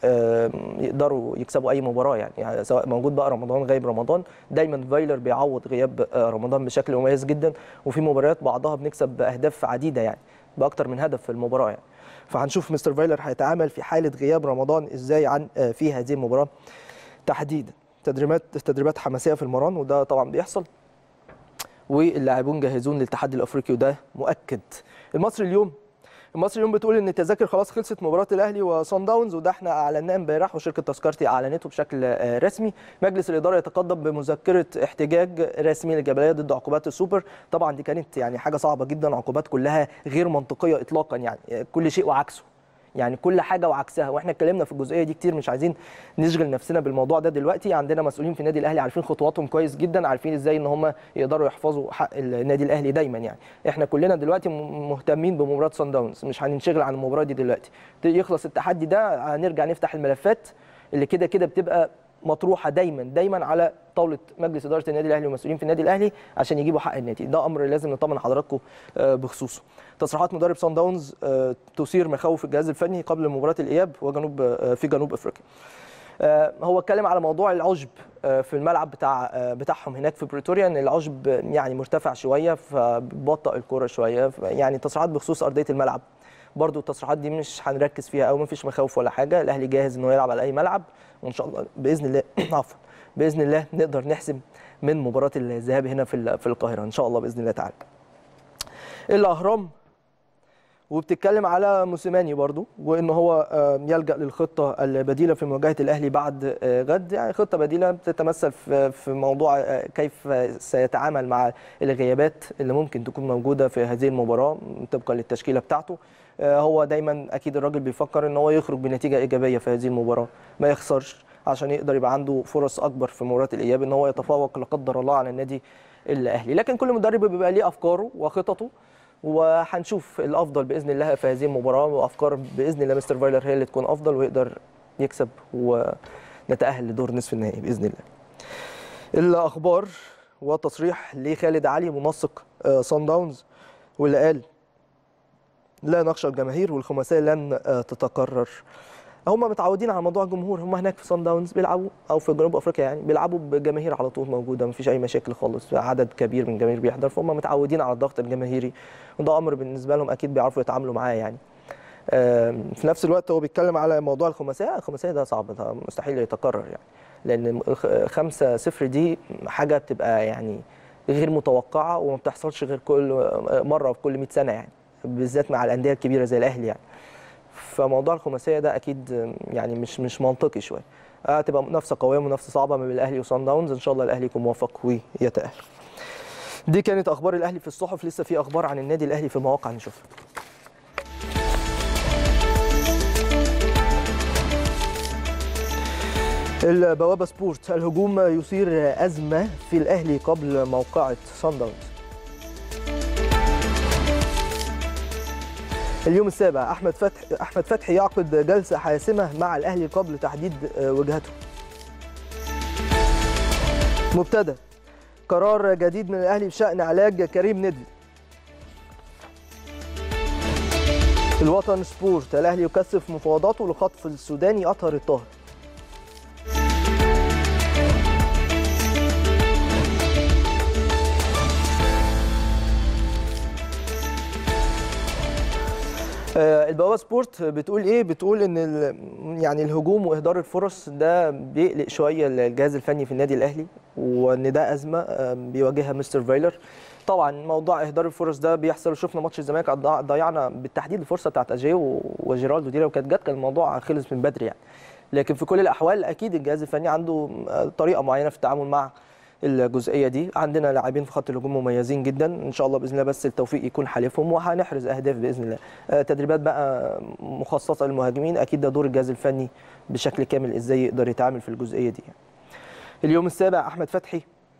يقدروا يكسبوا اي مباراه يعني, يعني سواء موجود بقى رمضان غايب رمضان دايما فايلر بيعوض غياب رمضان بشكل مميز جدا وفي مباريات بعضها بنكسب باهداف عديده يعني باكتر من هدف في المباراه يعني فهنشوف مستر فايلر هيتعامل في حاله غياب رمضان ازاي عن في هذه المباراه تحديدا تدريبات تدريبات حماسيه في المران وده طبعا بيحصل واللاعبون جاهزون للتحدي الافريقي وده مؤكد المصري اليوم المصري اليوم بتقول ان التذاكر خلاص خلصت مباراه الاهلي وصن داونز وده احنا اعلناه امبارح وشركه تذكرتي اعلنته بشكل رسمي مجلس الاداره يتقدم بمذكره احتجاج رسمي للجبليه ضد عقوبات السوبر طبعا دي كانت يعني حاجه صعبه جدا عقوبات كلها غير منطقيه اطلاقا يعني كل شيء وعكسه يعني كل حاجه وعكسها واحنا اتكلمنا في الجزئيه دي كتير مش عايزين نشغل نفسنا بالموضوع ده دلوقتي عندنا مسؤولين في النادي الاهلي عارفين خطواتهم كويس جدا عارفين ازاي ان هم يقدروا يحفظوا حق النادي الاهلي دايما يعني احنا كلنا دلوقتي مهتمين بمباراه سان داونز مش هننشغل عن المباراه دي دلوقتي يخلص التحدي ده هنرجع نفتح الملفات اللي كده كده بتبقى مطروحه دايما دايما على طاوله مجلس اداره النادي الاهلي والمسؤولين في النادي الاهلي عشان يجيبوا حق النادي ده امر لازم نطمن حضراتكم بخصوصه تصريحات مدرب سان داونز تثير مخاوف الجهاز الفني قبل مباراه الاياب وجنوب في جنوب افريقيا آه، هو اتكلم على موضوع العشب آه، في الملعب بتاع آه، بتاعهم هناك في بريتوريا ان العشب يعني مرتفع شويه فبيبطئ الكره شويه ف- يعني تصريحات بخصوص ارضيه الملعب برضو التصريحات دي مش هنركز فيها قوي مفيش مخاوف ولا حاجه الاهلي جاهز انه يلعب على اي ملعب وان شاء الله باذن الله عفوا باذن الله نقدر نحسم من مباراه الذهاب هنا في ال- في القاهره ان شاء الله باذن الله تعالى الاهرام وبتتكلم على موسيماني برضو وان هو آه، يلجا للخطه البديله في مواجهه الاهلي بعد آه، غد يعني خطه بديله بتتمثل في في موضوع آه، كيف سيتعامل مع الغيابات اللي ممكن تكون موجوده في هذه المباراه طبقا للتشكيله بتاعته آه، هو دايما اكيد الراجل بيفكر ان هو يخرج بنتيجه ايجابيه في هذه المباراه ما يخسرش عشان يقدر يبقى عنده فرص اكبر في مباراه الاياب ان هو يتفوق لا قدر الله على النادي الاهلي لكن كل مدرب بيبقى ليه افكاره وخططه وهنشوف الافضل باذن الله في هذه المباراه وافكار باذن الله مستر فايلر هي اللي تكون افضل ويقدر يكسب ونتاهل لدور نصف النهائي باذن الله. الاخبار وتصريح لخالد علي منسق آه، صن داونز واللي قال لا نخشى الجماهير والخماسيه لن آه، تتكرر. هم متعودين على موضوع الجمهور هم هناك في صن داونز بيلعبوا او في جنوب افريقيا يعني بيلعبوا بجماهير على طول موجوده مفيش اي مشاكل خالص عدد كبير من الجماهير بيحضر فهم متعودين على الضغط الجماهيري وده امر بالنسبه لهم اكيد بيعرفوا يتعاملوا معاه يعني آم، في نفس الوقت هو بيتكلم على موضوع الخماسيه الخماسيه ده صعب ده مستحيل يتكرر يعني لان الخ- خمسة صفر دي حاجه بتبقى يعني غير متوقعه وما بتحصلش غير كل مره في كل 100 سنه يعني بالذات مع الانديه الكبيره زي الاهلي يعني فموضوع الخماسيه ده اكيد يعني مش مش منطقي شويه هتبقى منافسه قويه منافسه صعبه ما بين الاهلي وصن داونز ان شاء الله الاهلي يكون موفق ويتاهل دي كانت اخبار الاهلي في الصحف لسه في اخبار عن النادي الاهلي في المواقع نشوفها البوابه سبورت الهجوم يثير ازمه في الاهلي قبل موقعه صن داونز اليوم السابع احمد فتحي احمد فتحي يعقد جلسه حاسمه مع الاهلي قبل تحديد آه، وجهته مبتدا قرار جديد من الاهلي بشان علاج كريم ندفي الوطن سبورت الاهلي يكثف مفاوضاته لخطف السوداني اطهر الطاهر آه، البوابه سبورت بتقول ايه بتقول ان ال- يعني الهجوم واهدار الفرص ده بيقلق شويه الجهاز الفني في النادي الاهلي وان ده ازمه آه، بيواجهها مستر فايلر طبعا موضوع اهدار الفرص ده بيحصل شفنا ماتش الزمالك ضيع- ضيعنا بالتحديد الفرصه بتاعت اجاي وجيرالدو دي لو كانت جت كان الموضوع خلص من بدري يعني لكن في كل الاحوال اكيد الجهاز الفني عنده آه، طريقه معينه في التعامل مع الجزئيه دي عندنا لاعبين في خط الهجوم مميزين جدا ان شاء الله باذن الله بس التوفيق يكون حليفهم وهنحرز اهداف باذن الله آه، تدريبات بقى مخصصه للمهاجمين اكيد ده دور الجهاز الفني بشكل كامل ازاي يقدر يتعامل في الجزئيه دي اليوم السابع احمد فتحي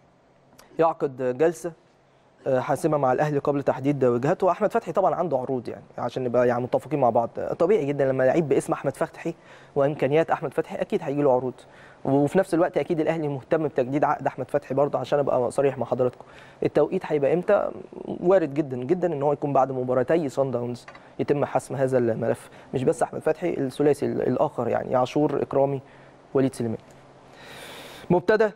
يعقد جلسه آه، حاسمه مع الاهلي قبل تحديد وجهته احمد فتحي طبعا عنده عروض يعني عشان نبقى يعني متفقين مع بعض طبيعي جدا لما لعيب باسم احمد فتحي وامكانيات احمد فتحي اكيد هيجي له عروض وفي نفس الوقت اكيد الاهلي مهتم بتجديد عقد احمد فتحي برضه عشان ابقى صريح مع حضراتكم التوقيت هيبقى امتى وارد جدا جدا ان هو يكون بعد مباراتي صن داونز يتم حسم هذا الملف مش بس احمد فتحي الثلاثي الاخر يعني عاشور اكرامي وليد سليمان مبتدا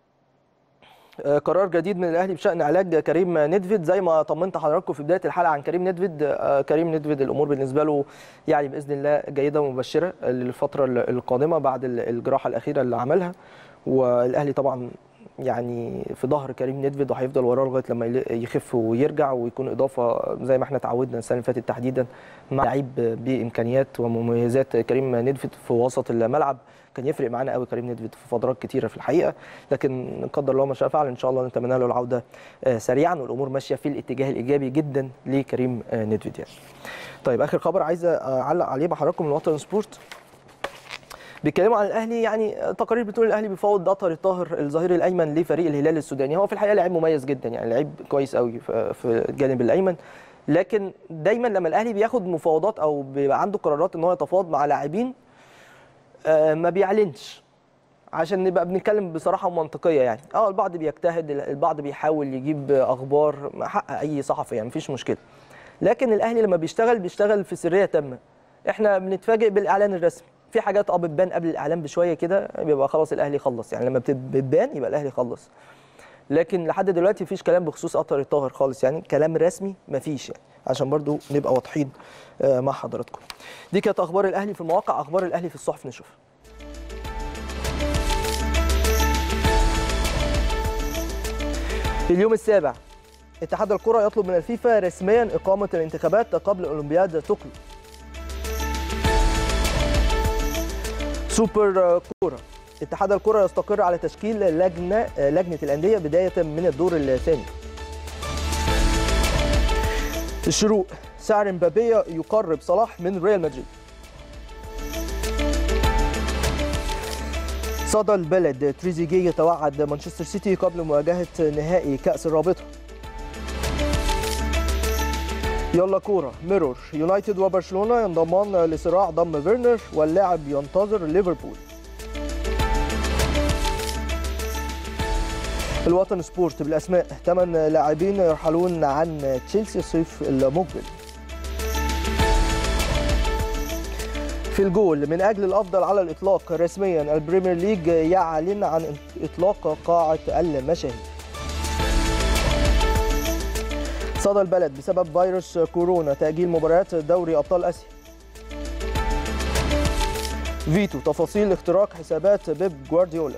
آه، قرار جديد من الاهلي بشان علاج كريم ندفيد زي ما طمنت حضراتكم في بدايه الحلقه عن كريم ندفيد آه، كريم ندفيد الامور بالنسبه له يعني باذن الله جيده ومبشره للفتره القادمه بعد ال- الجراحه الاخيره اللي عملها والاهلي طبعا يعني في ظهر كريم ندفيد وهيفضل وراه لغايه لما يل- يخف ويرجع ويكون اضافه زي ما احنا اتعودنا السنه اللي فاتت تحديدا مع لعيب بامكانيات ومميزات كريم ندفيد في وسط الملعب كان يفرق معانا قوي كريم ندفيد في فترات كتيره في الحقيقه لكن قدر الله ما شاء فعل ان شاء الله نتمنى له العوده آه، سريعا والامور ماشيه في الاتجاه الايجابي جدا لكريم آه، ندفيد يعني. طيب اخر خبر عايز اعلق عليه مع حضراتكم من وطن سبورت بيتكلموا عن الاهلي يعني تقارير بتقول الاهلي بيفاوض اطهر الطاهر الظهير الايمن لفريق الهلال السوداني هو في الحقيقه لاعب مميز جدا يعني لعيب كويس قوي في في الجانب الايمن لكن دايما لما الاهلي بياخد مفاوضات او بيبقى عنده قرارات ان هو يتفاوض مع لاعبين آه، ما بيعلنش عشان نبقى بنتكلم بصراحه ومنطقيه يعني اه البعض بيجتهد البعض بيحاول يجيب اخبار حق اي صحفي يعني مفيش مشكله لكن الاهلي لما بيشتغل بيشتغل في سريه تامه احنا بنتفاجئ بالاعلان الرسمي في حاجات اه بتبان قبل الاعلان بشويه كده بيبقى خلاص الاهلي خلص يعني لما بت- بتبان يبقى الاهلي خلص لكن لحد دلوقتي مفيش كلام بخصوص قطر الطاهر خالص يعني كلام رسمي مفيش يعني عشان برضو نبقى واضحين آه، مع حضراتكم دي كانت اخبار الاهلي في المواقع اخبار الاهلي في الصحف نشوفها اليوم السابع اتحاد الكرة يطلب من الفيفا رسميا إقامة الانتخابات قبل أولمبياد طوكيو سوبر كورة اتحاد الكرة يستقر على تشكيل لجنة لجنة الأندية بداية من الدور الثاني الشروق سعر مبابي يقرب صلاح من ريال مدريد صدى البلد تريزيجيه يتوعد مانشستر سيتي قبل مواجهة نهائي كأس الرابطة يلا كورة ميرور يونايتد وبرشلونة ينضمان لصراع ضم فيرنر واللاعب ينتظر ليفربول الوطن سبورت بالأسماء ثمان لاعبين يرحلون عن تشيلسي الصيف المقبل في الجول من أجل الأفضل على الإطلاق رسميا البريمير ليج يعلن عن إطلاق قاعة المشاهير صدى البلد بسبب فيروس كورونا تأجيل مباريات دوري أبطال آسيا فيتو تفاصيل اختراق حسابات بيب جوارديولا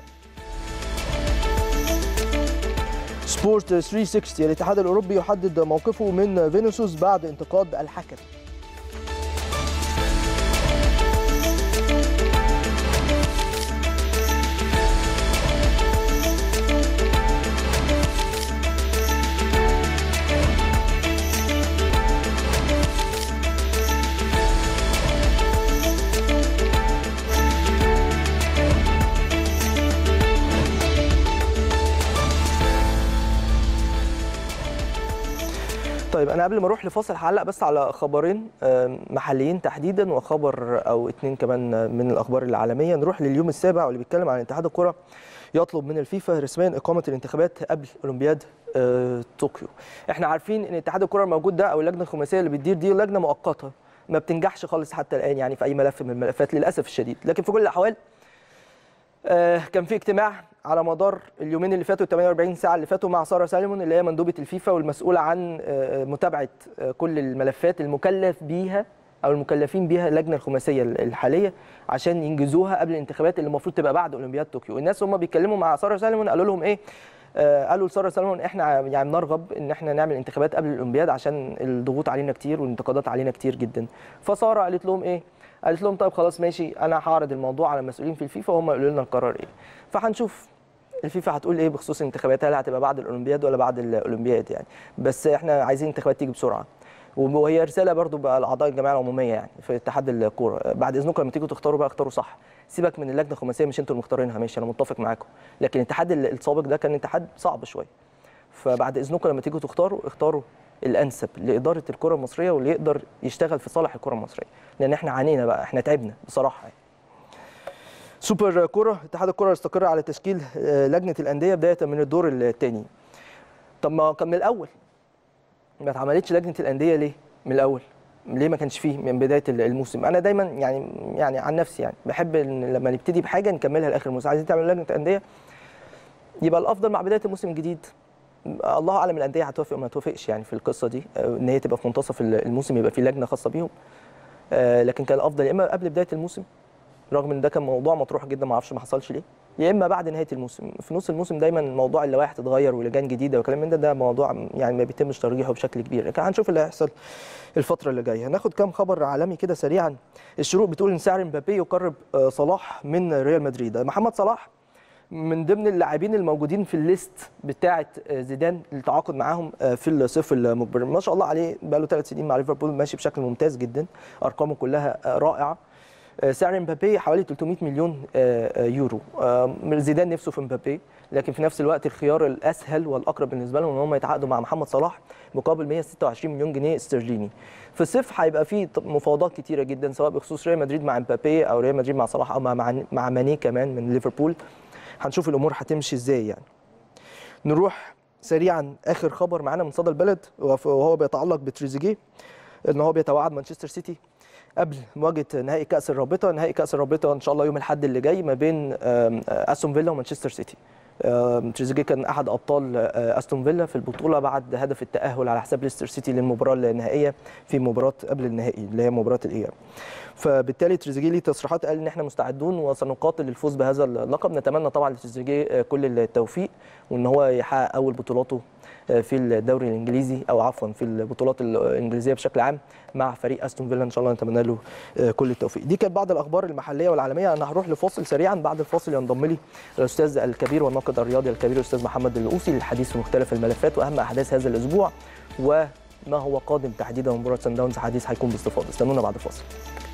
سبورت 360 الاتحاد الأوروبي يحدد موقفه من فينيسيوس بعد انتقاد الحكم طيب انا قبل ما اروح لفاصل هعلق بس على خبرين آم، محليين تحديدا وخبر او اتنين كمان من الاخبار العالميه نروح لليوم السابع واللي بيتكلم عن اتحاد الكره يطلب من الفيفا رسميا اقامه الانتخابات قبل اولمبياد آه، طوكيو احنا عارفين ان اتحاد الكره الموجود ده او اللجنه الخماسيه اللي بتدير دي لجنه مؤقته ما بتنجحش خالص حتى الان يعني في اي ملف من الملفات للاسف الشديد لكن في كل الاحوال آه، كان في اجتماع على مدار اليومين اللي فاتوا 48 ساعه اللي فاتوا مع ساره سالمون اللي هي مندوبه الفيفا والمسؤوله عن آه، متابعه آه، كل الملفات المكلف بيها او المكلفين بيها اللجنه الخماسيه الحاليه عشان ينجزوها قبل الانتخابات اللي المفروض تبقى بعد اولمبياد طوكيو الناس هم بيتكلموا مع ساره سالمون قالوا لهم ايه آه، قالوا لساره سالمون احنا يعني بنرغب ان احنا نعمل انتخابات قبل الاولمبياد عشان الضغوط علينا كتير والانتقادات علينا كتير جدا فساره قالت لهم ايه قالت لهم طيب خلاص ماشي انا هعرض الموضوع على المسؤولين في الفيفا وهم يقولوا لنا القرار ايه فهنشوف الفيفا هتقول ايه بخصوص الانتخابات هل هتبقى بعد الاولمبياد ولا بعد الاولمبياد يعني بس احنا عايزين الانتخابات تيجي بسرعه وهي رساله برضو بقى لاعضاء الجمعيه العموميه يعني في اتحاد الكوره بعد اذنكم لما تيجوا تختاروا بقى اختاروا صح سيبك من اللجنه الخماسيه مش انتوا المختارينها ماشي انا متفق معاكم لكن الاتحاد السابق ده كان اتحاد صعب شويه فبعد اذنكم لما تيجوا تختاروا اختاروا الانسب لاداره الكره المصريه واللي يقدر يشتغل في صالح الكره المصريه لان احنا عانينا بقى احنا تعبنا بصراحه يعني. سوبر كرة اتحاد الكرة يستقر على تشكيل آه، لجنة الأندية بداية من الدور الثاني. طب ما كان من الأول ما اتعملتش لجنة الأندية ليه؟ من الأول ليه ما كانش فيه من بداية الموسم؟ أنا دايما يعني يعني عن نفسي يعني بحب إن لما نبتدي بحاجة نكملها لآخر الموسم، عايزين تعملوا لجنة أندية يبقى الأفضل مع بداية الموسم الجديد الله اعلم الانديه هتوافق وما توافقش يعني في القصه دي آه، ان هي تبقى في منتصف الموسم يبقى في لجنه خاصه بيهم آه، لكن كان الافضل يا اما قبل بدايه الموسم رغم ان ده كان موضوع مطروح جدا ما اعرفش ما حصلش ليه يا اما بعد نهايه الموسم في نص الموسم دايما موضوع اللوائح تتغير ولجان جديده وكلام من ده ده موضوع يعني ما بيتمش ترجيحه بشكل كبير لكن هنشوف اللي هيحصل الفتره اللي جايه هناخد كام خبر عالمي كده سريعا الشروق بتقول ان سعر مبابي يقرب آه، صلاح من ريال مدريد محمد صلاح من ضمن اللاعبين الموجودين في الليست بتاعه زيدان اللي تعاقد معاهم في الصيف المقبل ما شاء الله عليه بقى له ثلاث سنين مع ليفربول ماشي بشكل ممتاز جدا ارقامه كلها رائعه سعر مبابي حوالي 300 مليون يورو زيدان نفسه في مبابي لكن في نفس الوقت الخيار الاسهل والاقرب بالنسبه لهم ان هم يتعاقدوا مع محمد صلاح مقابل 126 مليون جنيه استرليني في الصيف هيبقى في مفاوضات كتيره جدا سواء بخصوص ريال مدريد مع مبابي او ريال مدريد مع صلاح او مع مع ماني كمان من ليفربول هنشوف الامور هتمشي ازاي يعني نروح سريعا اخر خبر معانا من صدى البلد وهو بيتعلق بتريزيجيه ان هو بيتوعد مانشستر سيتي قبل مواجهه نهائي كاس الرابطه نهائي كاس الرابطه ان شاء الله يوم الاحد اللي جاي ما بين آم، استون فيلا ومانشستر سيتي آم، تريزيجيه كان احد ابطال آه، استون فيلا في البطوله بعد هدف التاهل على حساب ليستر سيتي للمباراه النهائيه في مباراه قبل النهائي اللي هي مباراه الاياب فبالتالي تريزيجيه ليه تصريحات قال ان احنا مستعدون وسنقاتل للفوز بهذا اللقب نتمنى طبعا لتريزيجيه آه، كل التوفيق وان هو يحقق اول بطولاته آه، في الدوري الانجليزي او عفوا في البطولات الانجليزيه بشكل عام مع فريق استون فيلا ان شاء الله نتمنى له آه، كل التوفيق دي كانت بعض الاخبار المحليه والعالميه انا هروح لفاصل سريعا بعد الفاصل ينضم لي الاستاذ الكبير والناقد الرياضي الكبير الاستاذ محمد القوسي للحديث في مختلف الملفات واهم احداث هذا الاسبوع وما هو قادم تحديدا من مباراه سان داونز حديث هيكون باستفاضه استنونا بعد الفاصل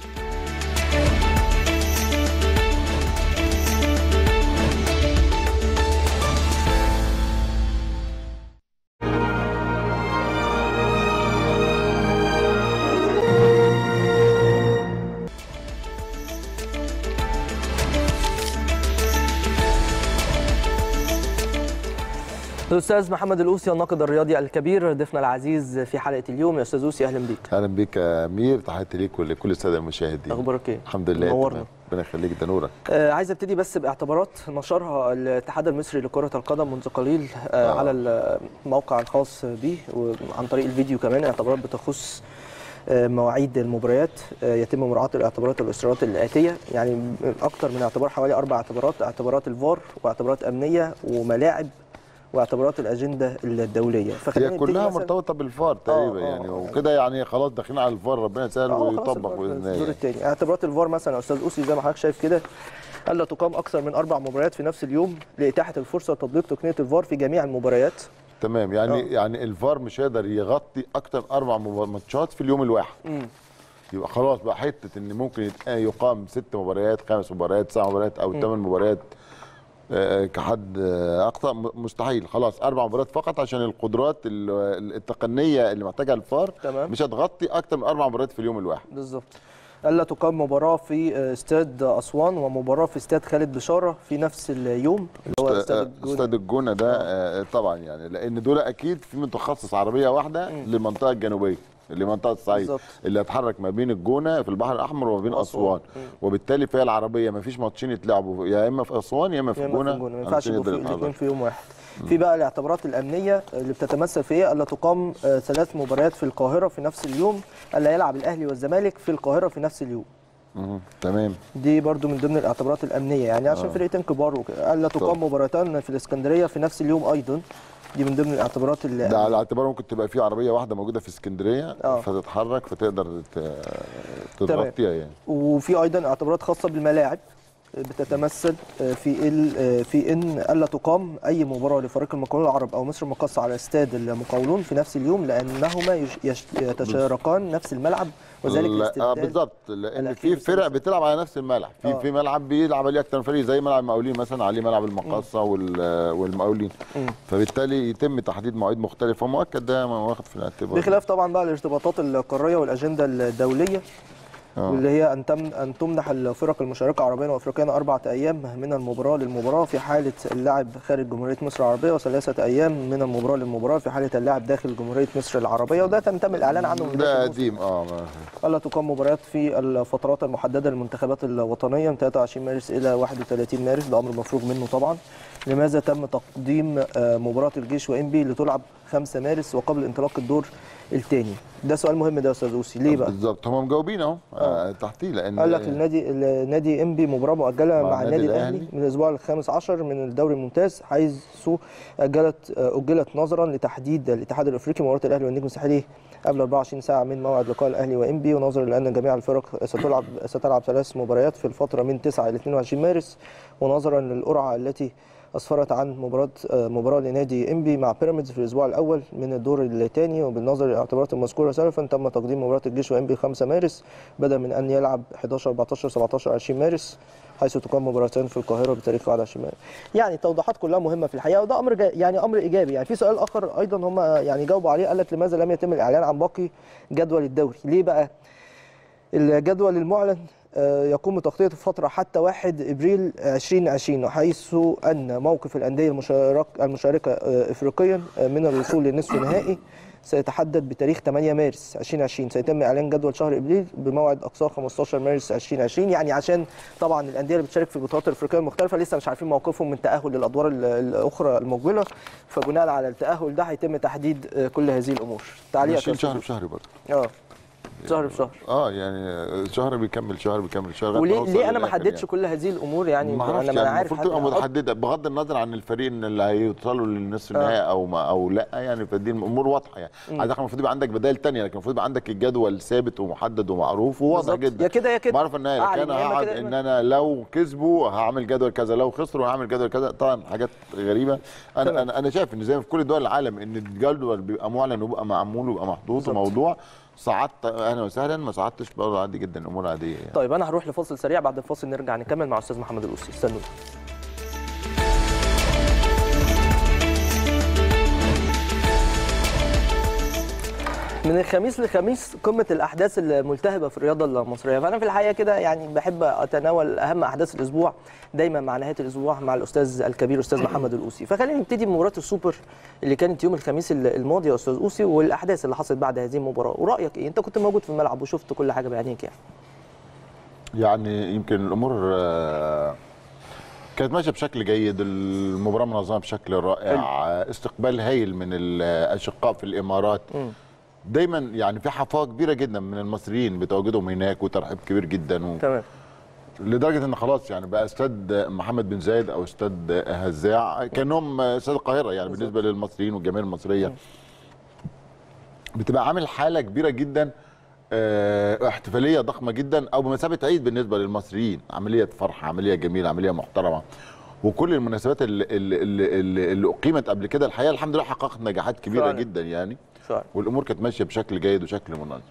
الاستاذ محمد القوسي الناقد الرياضي الكبير ضيفنا العزيز في حلقه اليوم يا استاذ قوسي اهلا بيك اهلا بيك يا امير تحياتي ليك ولكل الساده المشاهدين اخبارك ايه الحمد لله نورنا. تمام. ربنا يخليك ده نورك آه عايز ابتدي بس باعتبارات نشرها الاتحاد المصري لكره القدم منذ قليل آه آه. على الموقع الخاص به وعن طريق الفيديو كمان اعتبارات بتخص آه، مواعيد المباريات آه، يتم مراعاه الاعتبارات والاصرارات الاتيه يعني اكثر من اعتبار حوالي اربع اعتبارات اعتبارات الفار واعتبارات امنيه وملاعب واعتبارات الاجنده الدوليه فخلينا هي نبتدي كلها مثلاً- مرتبطه بالفار تقريبا آه، يعني آه. وكده يعني خلاص داخلين على الفار ربنا يسهل اه خلاص ويطبق الفار باذن في الدور الله الثاني اعتبارات الفار مثلا يا استاذ اوسي زي ما حضرتك شايف كده الا تقام اكثر من اربع مباريات في نفس اليوم لاتاحه الفرصه لتطبيق تقنيه الفار في جميع المباريات تمام يعني آه. يعني الفار مش هيقدر يغطي اكتر من اربع مبار- ماتشات في اليوم الواحد يبقى خلاص بقى حته ان ممكن يت- يقام ست مباريات خمس مباريات سبع مباريات او ثمان مباريات آه، كحد آه، اقصى م- مستحيل خلاص اربع مباريات فقط عشان القدرات ال- التقنيه اللي محتاجها الفار تمام. مش هتغطي اكتر من اربع مباريات في اليوم الواحد بالظبط الا تقام مباراه في استاد اسوان ومباراه في استاد خالد بشاره في نفس اليوم اللي هو استاد آه، الجونه استاد الجونه ده آه، طبعا يعني لان دول اكيد في متخصص عربيه واحده للمنطقه الجنوبيه لمنطقه الصعيد بالظبط. اللي هتحرك ما بين الجونه في البحر الاحمر وما بين وأسوان. اسوان وبالتالي فهي العربيه ما فيش ماتشين يتلعبوا يا اما في اسوان يا اما في يا إما في الجونه الجونه ما ينفعش علشان يبقوا يقدر الاثنين يتحرك. في يوم واحد في بقى الاعتبارات الامنيه اللي بتتمثل في ايه الا تقام آه، ثلاث مباريات في القاهره في نفس اليوم الا يلعب الاهلي والزمالك في القاهره في نفس اليوم مهم. تمام دي برضو من ضمن الاعتبارات الامنيه يعني عشان آه. فرقتين كبار وكده الا تقام طب. مباراتان في الاسكندريه في نفس اليوم ايضا دي من ضمن الاعتبارات اللي ده على اعتبار ممكن تبقى في عربيه واحده موجوده في اسكندريه آه. فتتحرك فتقدر ت- تتغطيها يعني وفي ايضا اعتبارات خاصه بالملاعب بتتمثل في ال- في ان الا تقام اي مباراه لفريق المقاولون العرب او مصر المقاصه على استاد المقاولون في نفس اليوم لانهما يش- يش- يتشاركان نفس الملعب وذلك لا، اه الاستبدال بالظبط لان الأخير في فرق بسبب- بتلعب على نفس الملعب في آه. في ملعب بيلعب عليه اكتر من فريق زي ملعب المقاولين مثلا عليه ملعب المقاصه وال- والمقاولين مم. فبالتالي يتم تحديد مواعيد مختلفه مؤكد ده واخد في الاعتبار بخلاف طبعا بقى الارتباطات القاريه والاجنده الدوليه آه. واللي هي ان تم ان تمنح الفرق المشاركه عربيا وافريقيا اربعه ايام من المباراه للمباراه في حاله اللعب خارج جمهوريه مصر العربيه وثلاثه ايام من المباراه للمباراه في حاله اللعب داخل جمهوريه مصر العربيه وده كان تم الاعلان عنه من بداية ده الموسم. قديم اه ما- الا تقام مباريات في الفترات المحدده للمنتخبات الوطنيه من 23 مارس الى 31 مارس ده امر مفروغ منه طبعا لماذا تم تقديم آه، مباراه الجيش وانبي لتلعب 5 مارس وقبل انطلاق الدور الثاني ده سؤال مهم ده يا استاذ اوسي ليه بقى بالظبط هم مجاوبين اهو آه، تحتيه لان قال لك النادي النادي انبي مباراه مؤجله مع مع النادي النادي الاهلي الأهلي. من الاسبوع الخامس عشر من الدوري الممتاز حيث اجلت اجلت نظرا لتحديد الاتحاد الافريقي مباراه الاهلي والنجم الساحلي قبل 24 ساعه من موعد لقاء الاهلي وانبي ونظرا لان جميع الفرق ستلعب ستلعب ثلاث مباريات في الفتره من 9 الى 22 مارس ونظرا للقرعه التي اسفرت عن مباراه مباراه لنادي انبي مع بيراميدز في الاسبوع الاول من الدور الثاني وبالنظر للاعتبارات المذكوره سلفا تم تقديم مباراه الجيش وانبي 5 مارس بدلا من ان يلعب 11 14 17 20 مارس حيث تقام مباراتان في القاهره بتاريخ 21 مارس. يعني التوضيحات كلها مهمه في الحقيقه وده امر جا يعني امر ايجابي يعني في سؤال اخر ايضا هم يعني جاوبوا عليه قال لك لماذا لم يتم الاعلان عن باقي جدول الدوري؟ ليه بقى؟ الجدول المعلن آه، يقوم بتغطية الفترة حتى 1 ابريل 2020 وحيث ان موقف الاندية المشارك المشاركة آه، افريقيا آه، من الوصول لنصف النهائي سيتحدد بتاريخ 8 مارس 2020 سيتم اعلان جدول شهر ابريل بموعد اقصاه 15 مارس 2020 يعني عشان طبعا الانديه اللي بتشارك في البطولات الافريقيه المختلفه لسه مش عارفين موقفهم من تاهل للادوار ال- الاخرى المقبله فبناء على التاهل ده هيتم تحديد آه، كل هذه الامور تعليق ماشيين شهر بشهر برضه اه شهر بشهر اه يعني شهر بيكمل شهر بيكمل شهر لغاية وليه نوصل ليه انا ما للآخر حددتش يعني. كل هذه الامور يعني ما اعرفش انا يعني ما عارف المفروض تبقى حد- متحدده بغض النظر عن الفريقين اللي هيوصلوا للنصف النهائي او ما او لا يعني فدي الامور واضحه يعني عاده المفروض يبقى عندك بدائل تانية لكن المفروض يبقى عندك الجدول ثابت ومحدد ومعروف وواضح بالظبط. جدا يا كده يا كده. معروف ان أنا أعلن كان يا إما هقعد كده يا ان إما انا لو كسبوا هعمل جدول كذا لو خسروا هعمل جدول كذا طبعا حاجات غريبه انا تمام. انا انا شايف ان زي ما في كل دول العالم ان الجدول بيبقى معلن وبيبقى معمول وبيبقى محطوط بالظبط. وموضوع صعدت اهلا وسهلا ما صعدتش برضه عادي جدا الامور عاديه يعني طيب انا هروح لفاصل سريع بعد الفاصل نرجع نكمل مع استاذ محمد القوسي استنوا من الخميس لخميس قمه الاحداث الملتهبه في الرياضه المصريه فانا في الحقيقه كده يعني بحب اتناول اهم احداث الاسبوع دايما مع نهايه الاسبوع مع الاستاذ الكبير استاذ محمد القوسي فخلينا نبتدي بمباراه السوبر اللي كانت يوم الخميس الماضي يا استاذ قوسي والاحداث اللي حصلت بعد هذه المباراه ورايك ايه انت كنت موجود في الملعب وشفت كل حاجه بعينيك يعني يعني يمكن الامور آه، كانت ماشيه بشكل جيد المباراه منظمه بشكل رائع آه، استقبال هايل من الاشقاء في الامارات دايما يعني في حفاوه كبيره جدا من المصريين بتواجدهم هناك وترحيب كبير جدا و... تمام لدرجه ان خلاص يعني بقى استاد محمد بن زايد او استاد هزاع كانهم استاد القاهره يعني بالنسبه للمصريين والجماهير المصريه بتبقى عامل حاله كبيره جدا آه، احتفاليه ضخمه جدا او بمثابه عيد بالنسبه للمصريين عمليه فرح عمليه جميله عمليه محترمه وكل المناسبات اللي, اللي, اللي, اللي, اللي اقيمت قبل كده الحقيقه الحمد لله حققت نجاحات كبيره فعلا. جدا يعني فعلا. والامور كانت ماشيه بشكل جيد وشكل منظم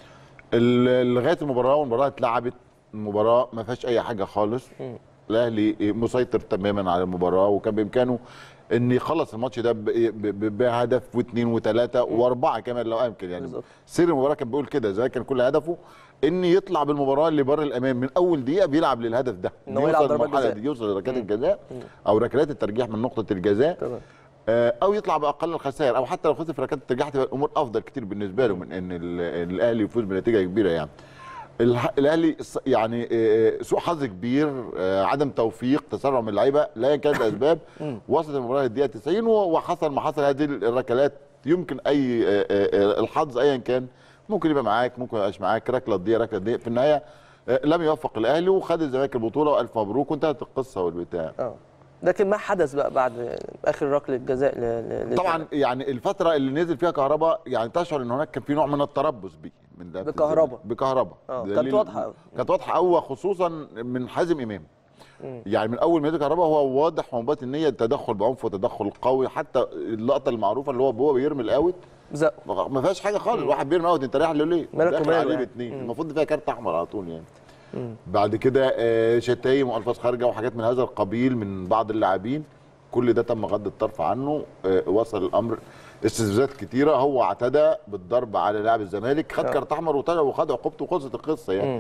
ال- لغايه المباراه والمباراه اتلعبت المباراه ما فيهاش اي حاجه خالص الاهلي مسيطر تماما على المباراه وكان بامكانه ان يخلص الماتش ده ب- ب- ب- بهدف واثنين وثلاثه واربعه كمان لو امكن يعني بالظبط. سير المباراه كان بيقول كده زي كان كل هدفه ان يطلع بالمباراه اللي بره الامان من اول دقيقه بيلعب للهدف ده إن هو يلعب يوصل ضربات للمرحلة جزاء. دي يوصل لركلات الجزاء او ركلات الترجيح من نقطه الجزاء تمام آه، او يطلع باقل الخسائر او حتى لو خسر في ركلات الترجيح تبقى الامور افضل كتير بالنسبه له من ان ال- الاهلي يفوز بنتيجه كبيره يعني الح- الاهلي الص- يعني آه، سوء حظ كبير آه، عدم توفيق تسرع من اللعيبه لا أيا كانت الاسباب وصلت المباراه للدقيقه 90 و- وحصل ما حصل هذه الركلات يمكن اي آه، آه، الحظ ايا كان ممكن يبقى معاك ممكن ما يبقاش معاك ركله تضيع ركله تضيع في النهايه آه، لم يوفق الاهلي وخد الزمالك البطوله والف مبروك وانتهت القصه والبتاع اه لكن ما حدث بقى بعد اخر ركله جزاء ل- ل- طبعا يعني الفتره اللي نزل فيها كهرباء يعني تشعر ان هناك كان في نوع من التربص بيه من ده بكهربا. بكهربا آه، دليل- كانت واضحة أوي. كانت واضحه قوي خصوصا من حازم امام يعني من اول ما نزل كهربا هو واضح ومبات النيه تدخل بعنف وتدخل قوي حتى اللقطه المعروفه اللي هو هو بيرمي الاوت زقوا ما فيهاش حاجه خالص واحد بيرمي اوت انت رايح له ليه؟ مالك داخل وماله عليه يعني. باثنين المفروض فيها كارت احمر على طول يعني بعد كده آه، شتايم والفاظ خارجه وحاجات من هذا القبيل من بعض اللاعبين كل ده تم غض الطرف عنه آه، وصل الامر استفزازات كتيره هو اعتدى بالضرب على لاعب الزمالك خد كارت احمر وطلع وخد عقوبته وخلصت القصه يعني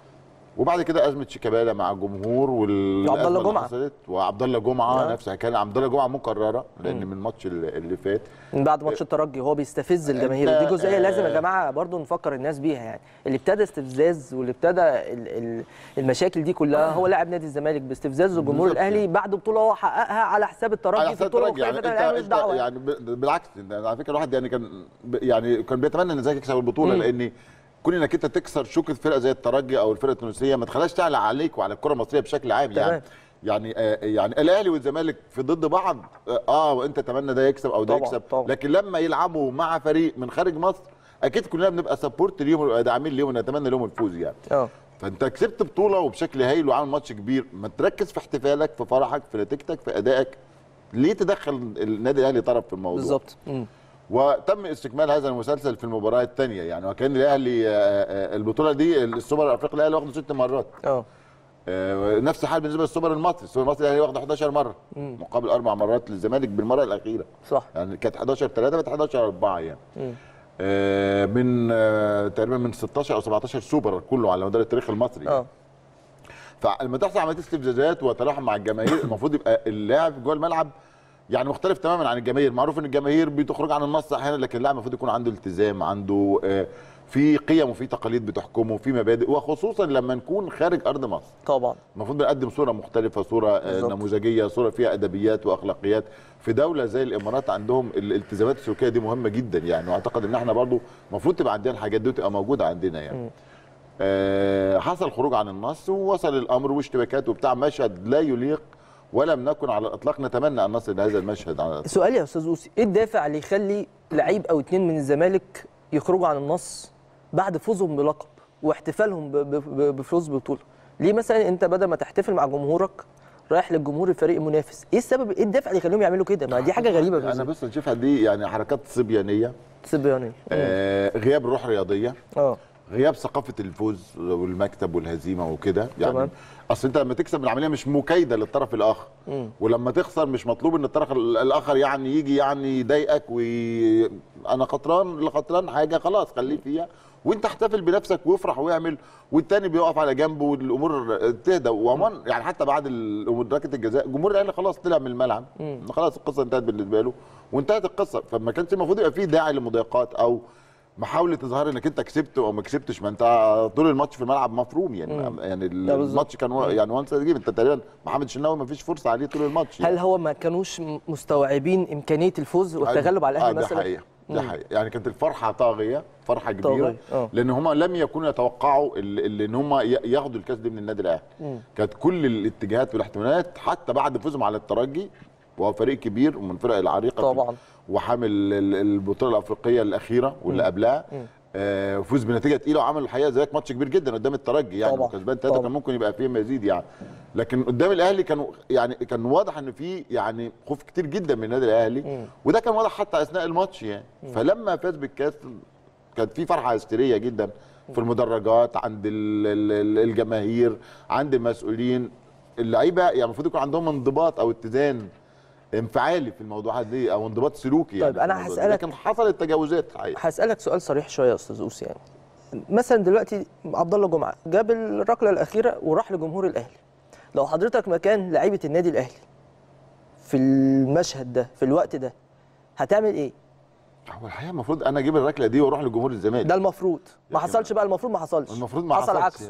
وبعد كده ازمه شيكابالا مع الجمهور وال وعبد الله جمعة. حصلت وعبد الله جمعه آه. نفس الحكايه عبد الله جمعه مكرره لان من الماتش اللي اللي فات من بعد ماتش الترجي هو بيستفز الجماهير أنت- دي جزئيه لازم يا آه. جماعه برضو نفكر الناس بيها يعني اللي ابتدى استفزاز واللي ابتدى ال- ال- المشاكل دي كلها هو لاعب نادي الزمالك باستفزازه جمهور بالظبط الاهلي يعني. بعد بطوله هو حققها على حساب الترجي على في حساب بطوله الترجي يعني مختلفه انت, الاهلي مش انت دعوه يعني ب- بالعكس انت على فكره الواحد يعني كان ب- يعني كان بيتمنى ان الزمالك يكسب البطوله لان كون انك انت تكسر شوكه فرقه زي الترجي او الفرقه التونسيه ما تخليهاش تعلى عليك وعلى الكره المصريه بشكل عام يعني تمام. يعني آه يعني الاهلي والزمالك في ضد بعض اه, آه وانت تتمنى ده يكسب او ده طبعاً، يكسب طبعاً. لكن لما يلعبوا مع فريق من خارج مصر اكيد كلنا بنبقى سبورت ليهم ونبقى داعمين ليهم ونتمنى لهم الفوز يعني اه فانت كسبت بطوله وبشكل هايل وعامل ماتش كبير ما تركز في احتفالك في فرحك في نتيجتك في ادائك ليه تدخل النادي الاهلي طرف في الموضوع بالظبط مم. وتم استكمال هذا المسلسل في المباراه الثانيه يعني وكان الاهلي آه، آه، البطوله دي السوبر الافريقي الاهلي واخده ست مرات اه آه، نفس الحال بالنسبه للسوبر المصري السوبر المصري الاهلي واخده 11 مره مقابل اربع مرات للزمالك بالمره الاخيره صح يعني كانت 11 3 بقت 11 4 يعني آه، من آه، تقريبا من 16 او 17 سوبر كله على مدار التاريخ المصري اه فلما تحصل عمليه استفزازات وتلاحم مع الجماهير المفروض يبقى اللاعب جوه الملعب يعني مختلف تماما عن الجماهير معروف ان الجماهير بتخرج عن النص احيانا لكن اللاعب المفروض يكون عنده التزام عنده آه، في قيم وفي تقاليد بتحكمه في مبادئ وخصوصا لما نكون خارج ارض مصر طبعا المفروض بنقدم صوره مختلفه صوره آه، بالظبط. نموذجيه صوره فيها ادبيات واخلاقيات في دوله زي الامارات عندهم الالتزامات السلوكيه دي مهمه جدا يعني واعتقد ان احنا برضو المفروض تبقى عندنا الحاجات دي وتبقى موجوده عندنا يعني آه حصل خروج عن النص ووصل الامر واشتباكات وبتاع مشهد لا يليق ولم نكن على الاطلاق نتمنى ان نصل لهذا المشهد على الإطلاق. سؤال يا استاذ اوسي ايه الدافع اللي يخلي لعيب او اتنين من الزمالك يخرجوا عن النص بعد فوزهم بلقب واحتفالهم ب- ب- ب- بفوز ببطوله ليه مثلا انت بدل ما تحتفل مع جمهورك رايح للجمهور الفريق المنافس ايه السبب ايه الدافع اللي يخليهم يعملوا كده ما دي حاجه غريبه انا بالنسبه بس شايفها دي يعني حركات صبيانيه صبيانيه آه غياب الروح الرياضيه اه غياب ثقافه الفوز والمكتب والهزيمه وكده يعني تمام. اصل انت لما تكسب العمليه مش مكايده للطرف الاخر مم. ولما تخسر مش مطلوب ان الطرف ال- الاخر يعني يجي يعني يضايقك وي... انا خطران اللي خطران حاجه خلاص خليه فيها وانت احتفل بنفسك وافرح واعمل والتاني بيقف على جنبه والامور تهدى وعموما يعني حتى بعد ال- ركله الجزاء جمهور الاهلي خلاص طلع من الملعب خلاص القصه انتهت بالنسبه له وانتهت القصه فما كانش المفروض يبقى فيه داعي لمضايقات او محاوله اظهار انك انت كسبت او ما كسبتش ما انت طول الماتش في الملعب مفروم يعني يعني ال- لا بالظبط. الماتش كان و- يعني وانس جيم انت تقريبا محمد الشناوي ما فيش فرصه عليه طول الماتش يعني. هل هو ما كانوش م- مستوعبين امكانيه الفوز والتغلب على آه الاهلي ده مثلا حقيقه ده حقيقه يعني كانت الفرحه طاغيه فرحه كبيره طاغية، آه. لان هم لم يكونوا يتوقعوا ال- ال- ان هم ي- ياخدوا الكاس دي من النادي الاهلي كانت كل الاتجاهات والاحتمالات حتى بعد فوزهم على الترجي وهو فريق كبير ومن الفرق العريقه في- طبعاً. وحامل ال- البطوله الافريقيه الاخيره واللي قبلها آه فوز بنتيجه تقيله وعمل الحقيقه زيك ماتش كبير جدا قدام الترجي يعني طبعاً، وكسبان ثلاثه طبعاً. كان ممكن يبقى فيه مزيد يعني لكن قدام الاهلي كانوا يعني كان واضح ان في يعني خوف كتير جدا من النادي الاهلي وده كان واضح حتى اثناء الماتش يعني فلما فاز بالكاس كانت في فرحه هستيريه جدا في المدرجات عند ال- ال- ال- الجماهير عند المسؤولين اللعيبه يعني المفروض يكون عندهم انضباط او اتزان انفعالي في الموضوعات دي او انضباط سلوكي يعني طيب، أنا في الموضوع ده. هسألك- لكن حصلت تجاوزات الحقيقه هسألك سؤال صريح شوية يا أستاذ أوس يعني مثلا دلوقتي عبد الله جمعة جاب الركلة الأخيرة وراح لجمهور الأهلي لو حضرتك مكان لعيبة النادي الأهلي في المشهد ده في الوقت ده هتعمل إيه؟ هو الحقيقه المفروض انا اجيب الركله دي واروح لجمهور الزمالك ده المفروض ما يا حصلش بقى المفروض ما حصلش المفروض ما حصل حصلش عكس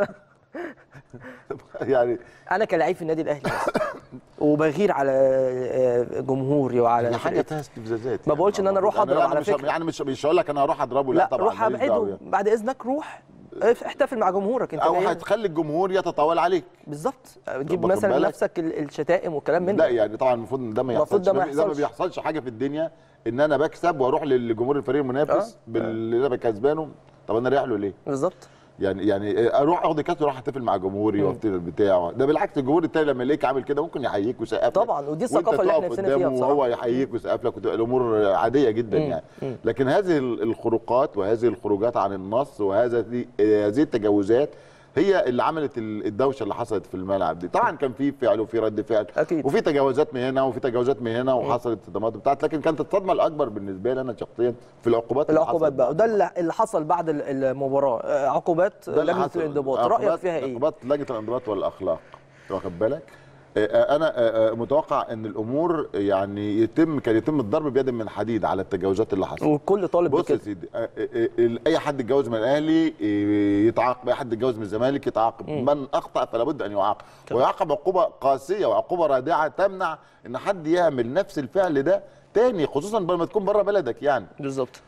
يعني أنا كلاعب في النادي الأهلي بس. وبغير على آه، جمهوري وعلى هي حاجه فرقتي فيها استفزازات ما بقولش إن أنا أروح أضرب لا، على مش فكرة. يعني مش مش هقول لك انا هروح اضربه لا, لا طبعا روح ماليش دعوة ابعده يعني. بعد إذنك روح احتفل مع جمهورك انت او جاي هنا. هتخلي الجمهور يتطاول عليك بالظبط تجيب واخد مثلا بالك؟ نفسك ال- الشتائم والكلام من لا ده يعني طبعا المفروض ان ده ما المفروض يحصلش ده ما ده ما يحصلش. بيحصلش حاجه في الدنيا ان انا بكسب واروح للجمهور الفريق المنافس آه. باللي انا كسبانه طب انا رايح له ليه؟ بالظبط يعني يعني اروح اخد الكاس واروح احتفل مع جمهوري وافتكر بتاعه ده بالعكس الجمهور التاني لما يلاقيك عامل كده ممكن يحييك ويسقف لك. طبعاً، ودي وأنت الثقافة اللي إحنا تقف نفسنا فيها قدامه بصراحة. وهو يحييك ويسقف لك وتبقى الامور عاديه جدا يعني لكن هذه الخروقات وهذه الخروجات عن النص وهذا دي- هذه التجاوزات هي اللي عملت ال- الدوشه اللي حصلت في الملعب دي طبعا كان في فعل وفي رد فعل أكيد. وفي تجاوزات من هنا وفي تجاوزات من هنا وحصلت صدمات بتاعت لكن كانت الصدمه الاكبر بالنسبه لي انا شخصيا في العقوبات اللي العقوبات حصلت بقى بعد وده اللي اللي حصل بعد ال- المباراه آه، عقوبات ده اللي لجنه حصل. الانضباط عقوبات- رايك فيها ايه عقوبات لجنه الانضباط والاخلاق واخد بالك آه، آه، انا آه، آه، متوقع ان الامور يعني يتم كان يتم الضرب بيد من حديد على التجاوزات اللي حصلت والكل طالب بص يا بكده سيدي آه، آه، آه، اي حد اتجوز من الاهلي آه، يتعاقب اي حد اتجوز من الزمالك يتعاقب من اخطا فلا بد ان يعاقب ويعاقب عقوبه قاسيه وعقوبه رادعه تمنع ان حد يعمل نفس الفعل ده تاني خصوصا لما تكون بره بلدك يعني بالظبط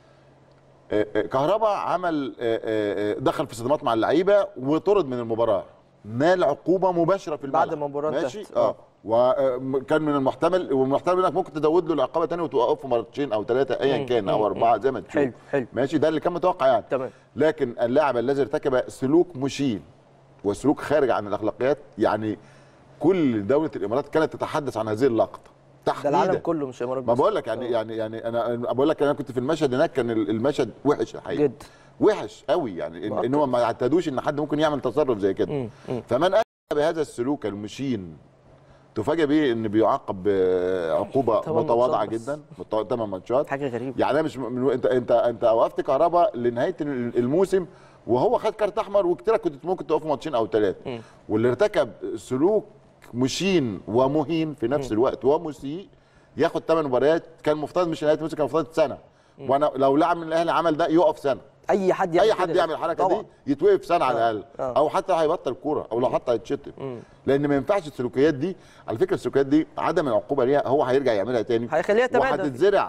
آه، آه، كهربا عمل آه، آه، آه، دخل في صدمات مع اللعيبه وطرد من المباراه نال عقوبه مباشره في الملعب بعد ما المباراة ماشي انتهت. اه وكان من المحتمل والمحتمل انك ممكن تزود له العقابه ثاني وتوقفه مرتين او ثلاثه ايا كان او اربعه زي ما تشوف حلو، حلو. ماشي ده اللي كان متوقع يعني تمام. لكن اللاعب الذي ارتكب سلوك مشين وسلوك خارج عن الاخلاقيات يعني كل دوله الامارات كانت تتحدث عن هذه اللقطه ده تحديدا العالم كله مش امارات ما بس. بقول لك يعني يعني يعني انا أنا بقول لك انا كنت في المشهد هناك كان المشهد وحش الحقيقه جد. وحش قوي يعني إن, مؤكد. ان هم ما اعتادوش ان حد ممكن يعمل تصرف زي كده فمن اتى بهذا السلوك المشين تفاجئ به ان بيعاقب بعقوبه تمن متواضعه ماتشات بس. جدا ثمان ماتشات حاجه غريبه يعني انا مش من انت انت انت وقفت كهربا لنهايه الموسم وهو خد كارت احمر وكتير كنت ممكن توقفه ماتشين او ثلاثه واللي ارتكب سلوك مشين ومهين في نفس الوقت ومسيء ياخد 8 مباريات كان مفترض مش نهايه الموسم كان مفترض سنه وانا لو لاعب من الاهلي عمل ده يقف سنه اي حد يعمل اي حد كده يعمل الحركه طبعا. دي يتوقف سنه على الاقل آه. او حتى هيبطل كوره او لو حتى هيتشتم لان ما ينفعش السلوكيات دي على فكره السلوكيات دي عدم العقوبه ليها هو هيرجع يعملها تاني هيخليها تمادى. وهتتزرع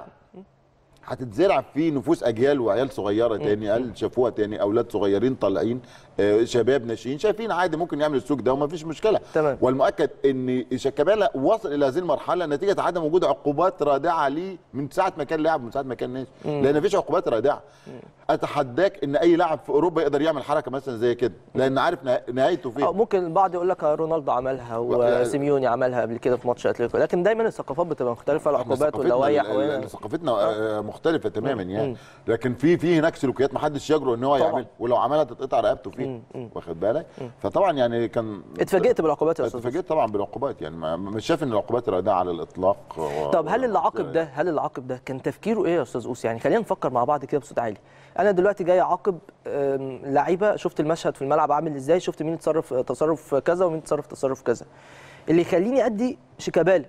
هتتزرع في نفوس اجيال وعيال صغيره تاني قال شافوها تاني اولاد صغيرين طالعين آه، شباب ناشئين شايفين عادي ممكن يعمل السلوك ده وما فيش مشكله تمام. والمؤكد ان شيكابالا وصل الى هذه المرحله نتيجه عدم وجود عقوبات رادعه ليه من ساعه ما كان لاعب من ساعه ما كان ناشئ لان مفيش عقوبات رادعه اتحداك ان اي لاعب في اوروبا يقدر يعمل حركه مثلا زي كده لان عارف نه- نهايته أو فين ممكن البعض يقول لك رونالدو عملها وسيميوني عملها قبل كده في ماتش اتلتيكو لكن دايما الثقافات بتبقى مختلفه إحنا العقوبات ثقافتنا واللوائح ال- ال- وهنا- ثقافتنا آه، مختلفه تماما يعني لكن في في هناك سلوكيات ما حدش يجرؤ ان هو طبعاً. يعمل ولو عملها تتقطع رقبته فيه واخد بالك فطبعا يعني كان اتفاجئت بالعقوبات يا استاذ اتفاجئت طبعا بالعقوبات يعني ما- مش شايف ان العقوبات رادعه على الاطلاق و- طب هل و- اللي عاقب ده هل اللي عاقب ده كان تفكيره ايه يا استاذ اوسي يعني خلينا نفكر مع بعض كده بصوت عالي انا دلوقتي جاي اعاقب آم، لعيبه شفت المشهد في الملعب عامل ازاي شفت مين اتصرف تصرف كذا ومين اتصرف تصرف كذا اللي يخليني ادي شيكابالا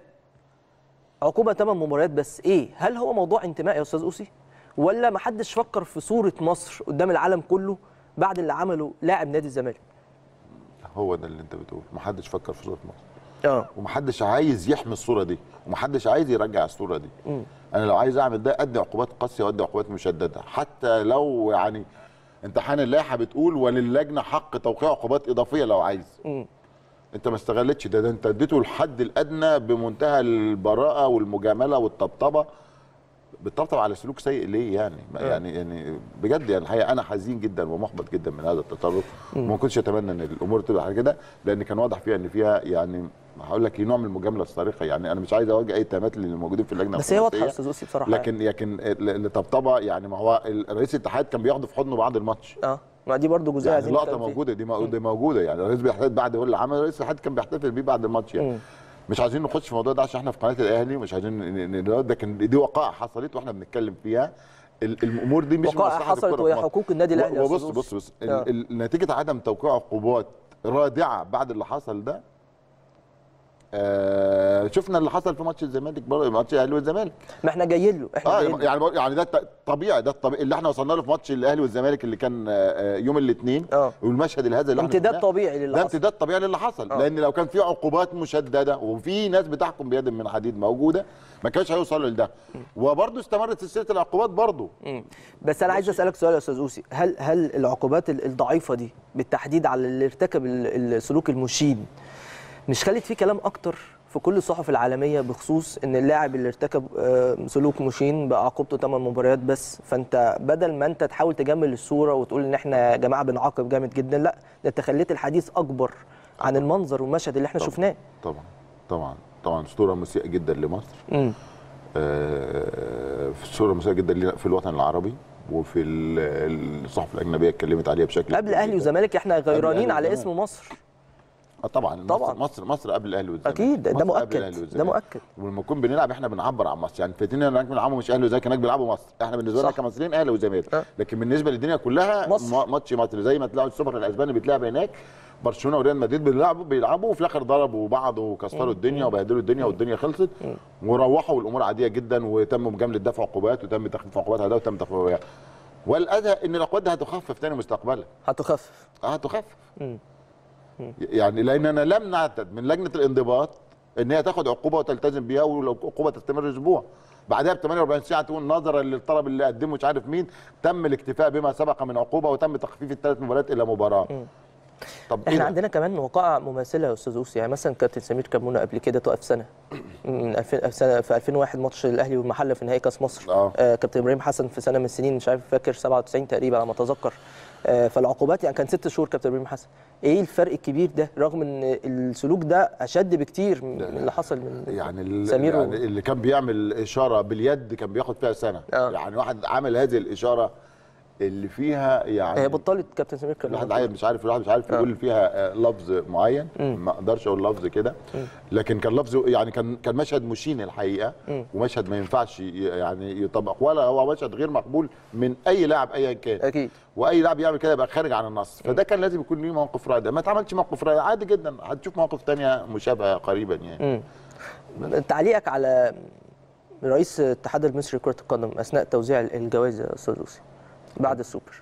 عقوبه 8 مباريات بس ايه هل هو موضوع انتماء يا استاذ اوسي ولا ما حدش فكر في صوره مصر قدام العالم كله بعد اللي عمله لاعب نادي الزمالك هو ده اللي انت بتقوله ما حدش فكر في صوره مصر اه ومحدش عايز يحمي الصوره دي ومحدش عايز يرجع الصوره دي انا لو عايز اعمل ده ادي عقوبات قاسيه وادي عقوبات مشدده حتى لو يعني امتحان اللائحه بتقول وللجنه حق توقيع عقوبات اضافيه لو عايز انت ما استغلتش ده, ده انت اديته الحد الادنى بمنتهى البراءه والمجامله والطبطبه بتطبطب على سلوك سيء ليه يعني ما يعني يعني بجد يعني الحقيقه انا حزين جدا ومحبط جدا من هذا التصرف وما كنتش اتمنى ان الامور تبقى على كده لان كان واضح فيها ان فيها يعني هقول لك ايه نوع من المجامله الصارخه يعني انا مش عايز اوجه اي اتهامات للي موجودين في اللجنه بس هي واضحه يا الخماسية. استاذ اوسي بصراحه لكن لكن اللي طبطبه يعني ما هو رئيس الاتحاد كان بياخده في حضنه بعد الماتش اه ما دي برضو جزئيه يعني عايزين اللقطه نتكلم فيها. موجوده دي مو- دي موجوده يعني رئيس الاتحاد بعد هو اللي عمل رئيس الاتحاد كان بيحتفل بيه بعد الماتش يعني مش عايزين نخش في الموضوع ده عشان احنا في قناه الاهلي ومش عايزين ن- ن- ن- ده كان دي وقائع حصلت واحنا بنتكلم فيها ال- الامور دي مش من وقائع مصلحة حصلت الكرة وهي في مصر. حقوق النادي الأهلي يا وبص أستاذ بص بص ال- آه. ال- نتيجه عدم توقيع عقوبات رادعه بعد اللي حصل ده آه شفنا اللي حصل في ماتش الزمالك برضه ماتش الاهلي والزمالك ما احنا جايين له احنا اه جايين له. يعني بقول- يعني ده الط- طبيعي ده الطبيعي اللي احنا وصلنا له في ماتش الاهلي والزمالك اللي كان آه، آه، يوم الاثنين اه. والمشهد الهذا اللي احنا امتداد شفناه، طبيعي للي ده حصل. امتداد طبيعي للي حصل اه. لان لو كان في عقوبات مشدده وفي ناس بتحكم بيد من حديد موجوده ما كانش هيوصلوا لده وبرضه استمرت سلسله العقوبات برضه مم. بس انا عايز اسالك سؤال يا استاذ اوسي هل هل العقوبات ال- الضعيفه دي بالتحديد على اللي ارتكب ال- السلوك المشين مش خلت فيه كلام اكتر في كل الصحف العالميه بخصوص ان اللاعب اللي ارتكب آه، سلوك مشين بقى عقوبته 8 مباريات بس فانت بدل ما انت تحاول تجمل الصوره وتقول ان احنا يا جماعه بنعاقب جامد جدا لا ده انت خليت الحديث اكبر عن المنظر والمشهد اللي احنا طبعاً. شفناه طبعا طبعا طبعا صوره مسيئه جدا لمصر مم. آه، صوره مسيئه جدا لنا في الوطن العربي وفي ال- الصحف الاجنبيه اتكلمت عليها بشكل قبل كبير اهلي جداً. وزمالك احنا غيرانين أهلي على وزمالك. اسم مصر اه طبعا طبعاً. مصر مصر, مصر قبل الاهلي والزمالك أكيد، ده مصر قبل مؤكد، الأهلي ده والزمالك. مؤكد. ولما نكون بنلعب احنا بنعبر عن مصر يعني فاتنا هناك بنلعبوا مش اهلي وزمالك هناك بيلعبوا مصر احنا بالنسبه لنا صح. كمصريين اهلي وزمالك أه. لكن بالنسبه للدنيا كلها مصر. ما- ماتش مصر زي ما تلاقوا السوبر الاسباني بيتلعب هناك برشلونه وريال مدريد بيلعبوا بيلعبوا وفي الاخر ضربوا بعض وكسروا الدنيا وبهدلوا الدنيا والدنيا خلصت وروحوا والامور عاديه جدا وتم مجامله دفع عقوبات وتم تخفيف عقوبات هذا وتم تخفيف والادهى ان العقوبات دي هتخفف تاني مستقبلا هتخفف اه تخفف يعني لان انا لم نعتد من لجنه الانضباط ان هي تاخد عقوبه وتلتزم بيها ولو عقوبه تستمر اسبوع بعدها ب 48 ساعه تقول نظرا للطلب اللي قدمه مش عارف مين تم الاكتفاء بما سبق من عقوبه وتم تخفيف الثلاث مباريات الى مباراه طب احنا إيه ده؟ عندنا كمان وقائع مماثله يا استاذ اوسي يعني مثلا كابتن سمير كمونه قبل كده توقف سنه من 2000 سنه في 2001 ماتش الاهلي والمحله في نهائي كاس مصر آه. آه كابتن ابراهيم حسن في سنه من السنين مش عارف فاكر 97 تقريبا على ما اتذكر آه فالعقوبات يعني كان ست شهور كابتن ابراهيم حسن ايه الفرق الكبير ده رغم ان السلوك ده اشد بكتير من من اللي حصل من يعني, ال- سمير و- يعني اللي كان بيعمل اشاره باليد كان بياخد فيها سنه آه. يعني واحد عمل هذه الاشاره اللي فيها يعني هي بطلت كابتن سمير الواحد كمونه عايز مش عارف الواحد مش عارف يقول فيها آه، لفظ معين ما اقدرش اقول لفظ كده لكن كان لفظ يعني كان كان مشهد مشين الحقيقه ومشهد ما ينفعش ي- يعني يطبق ولا هو مشهد غير مقبول من اي لاعب ايا كان اكيد واي لاعب يعمل كده يبقى خارج عن النص فده كان لازم يكون ليه موقف رائع ما اتعملش موقف رائع عادي جدا هتشوف مواقف تانية مشابهه قريبا يعني تعليقك على رئيس الاتحاد المصري لكره القدم اثناء توزيع الجوائز يا استاذ لوسي بعد السوبر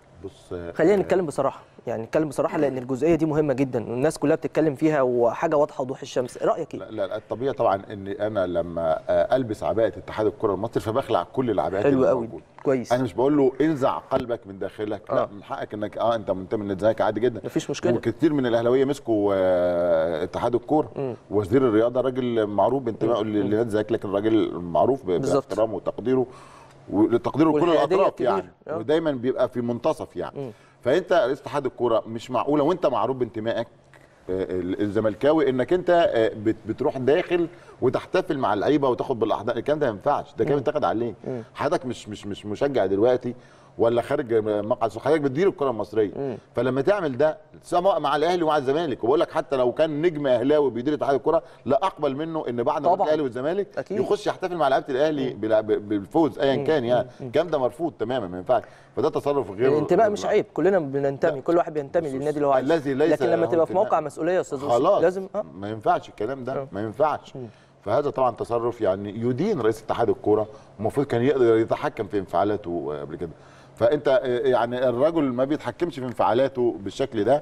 بص خلينا نتكلم بصراحه يعني نتكلم بصراحه لان الجزئيه دي مهمه جدا والناس كلها بتتكلم فيها وحاجه واضحه وضوح الشمس رايك ايه لا لا الطبيعي طبعا ان انا لما آه، البس عباءه اتحاد الكره المصري فبخلع كل العباءات حلو اللي قوي موجودة. كويس انا مش بقول له انزع قلبك من داخلك لا آه. من حقك انك اه انت منتمي لنادي الزمالك عادي جدا مفيش مشكله وكتير من الاهلاويه مسكوا آه، اتحاد الكوره وزير الرياضه راجل معروف بانتمائه لنادي الزمالك لكن راجل معروف ب- بالظبط. باحترامه وتقديره وتقديره لكل والحيادية الاطراف الكبيرة. يعني آه. ودايما بيبقى في منتصف يعني فانت رئيس اتحاد الكوره مش معقوله وانت معروف بانتمائك آه، الزملكاوي انك انت آه، بت- بتروح داخل وتحتفل مع اللعيبه وتاخد بالاحضان الكلام ده ما ينفعش ده كلام يتاخد عليه حضرتك مش مش مش مشجع دلوقتي ولا خارج مقعد حضرتك بتدير الكره المصريه فلما تعمل ده سواء مع الاهلي ومع الزمالك وبقول لك حتى لو كان نجم اهلاوي بيدير اتحاد الكره لا اقبل منه ان بعد ما طبعاً. الاهلي والزمالك أكيد. يخش يحتفل مع لعيبه الاهلي بلا- ب- بالفوز ايا كان يعني الكلام ده مرفوض تماما ما ينفعش فده تصرف غير الانتماء مش غير- عيب كلنا بننتمي كل واحد بينتمي للنادي اللي هو عايزه الذي ليس لكن لما له تبقى في انتماء. موقع مسؤوليه يا استاذ لوسي خلاص لازم اه ما ينفعش الكلام ده آه. ما ينفعش فهذا طبعا تصرف يعني يدين رئيس اتحاد الكوره المفروض كان يقدر يتحكم في انفعالاته قبل كده فانت آه، يعني الرجل ما بيتحكمش في انفعالاته بالشكل ده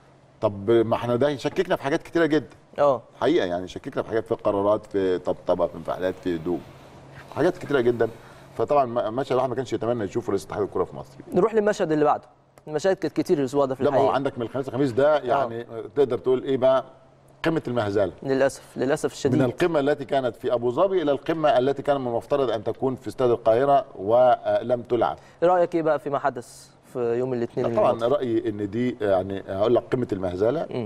طب ما احنا ده يشككنا في حاجات كتيره جدا اه حقيقه يعني يشككنا في حاجات في قرارات في طبطبه في انفعالات في هدوء حاجات كتيره جدا فطبعا ما- مشهد الواحد ما كانش يتمنى يشوف رئيس اتحاد الكوره في مصر نروح للمشهد اللي بعده المشاهد كانت كتير الاسبوع ده في لا ما هو الحقيقه عندك من الخميس الخميس ده يعني تقدر تقول ايه بقى قمه المهزله للاسف للاسف من الشديد القمة التي كانت في أبو ظبي إلى القمة التي كان من المفترض أن تكون في استاد القاهرة ولم تلعب رايك ايه بقى فيما حدث في يوم الاثنين اللي طبعا فات؟ رأيي أن دي يعني هقول لك قمة المهزلة مم.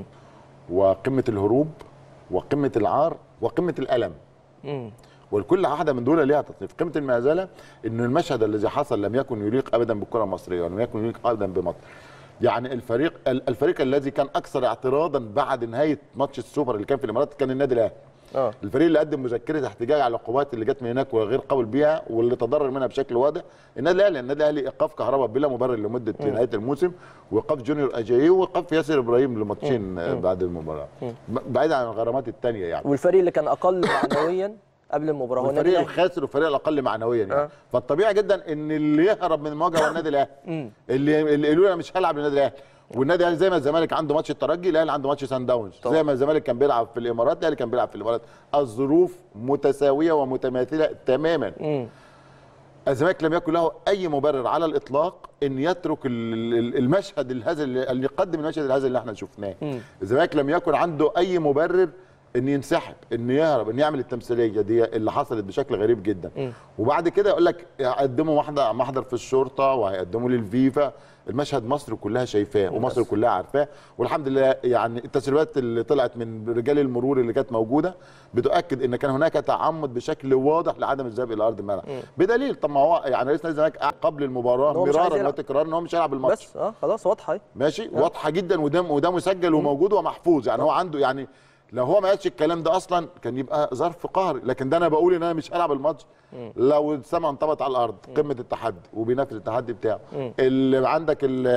وقمة الهروب وقمة العار وقمة الألم مم. والكل واحدة من دول ليها تصنيف قمة المهزلة أن المشهد الذي حصل لم يكن يليق أبدا بالكرة المصرية ولم يكن يليق أبدا بمصر يعني الفريق الفريق الذي كان اكثر اعتراضا بعد نهايه ماتش السوبر اللي كان في الامارات كان النادي الاهلي اه الفريق اللي قدم مذكره احتجاج على العقوبات اللي جت من هناك وغير قابل بيها واللي تضرر منها بشكل واضح النادي الاهلي النادي الاهلي ايقاف كهرباء بلا مبرر لمده نهايه الموسم وايقاف جونيور اجاييه وايقاف ياسر ابراهيم لماتشين آه، بعد المباراه ب- بعيد عن الغرامات الثانيه يعني والفريق اللي كان اقل معنويا قبل المباراه هو النادي والفريق الاهلي الخاسر والفريق الاقل معنويا يعني آه. فالطبيعي جدا ان اللي يهرب من المواجهه هو النادي الاهلي اللي اللي يقولوا انا مش هلعب للنادي الاهلي والنادي الاهلي زي ما الزمالك عنده ماتش الترجي الاهلي عنده ماتش سان داونز طبعا. زي ما الزمالك كان بيلعب في الامارات الاهلي كان بيلعب في الامارات الظروف متساويه ومتماثله تماما مم. الزمالك لم يكن له اي مبرر على الاطلاق ان يترك ال- ال- المشهد الهزل اللي يقدم المشهد الهزل اللي احنا شفناه الزمالك لم يكن عنده اي مبرر ان ينسحب ان يهرب ان يعمل التمثيليه دي اللي حصلت بشكل غريب جدا وبعد كده يقول لك هيقدموا محضر محضر في الشرطه وهيقدموا للفيفا المشهد مصر كلها شايفاه ومصر كلها عارفاه والحمد لله يعني التسريبات اللي طلعت من رجال المرور اللي كانت موجوده بتؤكد ان كان هناك تعمد بشكل واضح لعدم الذهاب الى ارض الملعب بدليل طب ما هو يعني رئيس نادي الزمالك قبل إن المباراه هو مش عايز مرارا يلعب. وتكرارا ان هو مش هيلعب الماتش بس اه خلاص واضحه اهي ماشي واضحه جدا وده وده مسجل وموجود ومحفوظ يعني هو عنده يعني لو هو ما قالش الكلام ده اصلا كان يبقى ظرف قهري لكن ده انا بقول ان انا مش هلعب الماتش لو السما انطبقت على الارض قمه التحدي وبينافس التحدي بتاعه اللي عندك ال-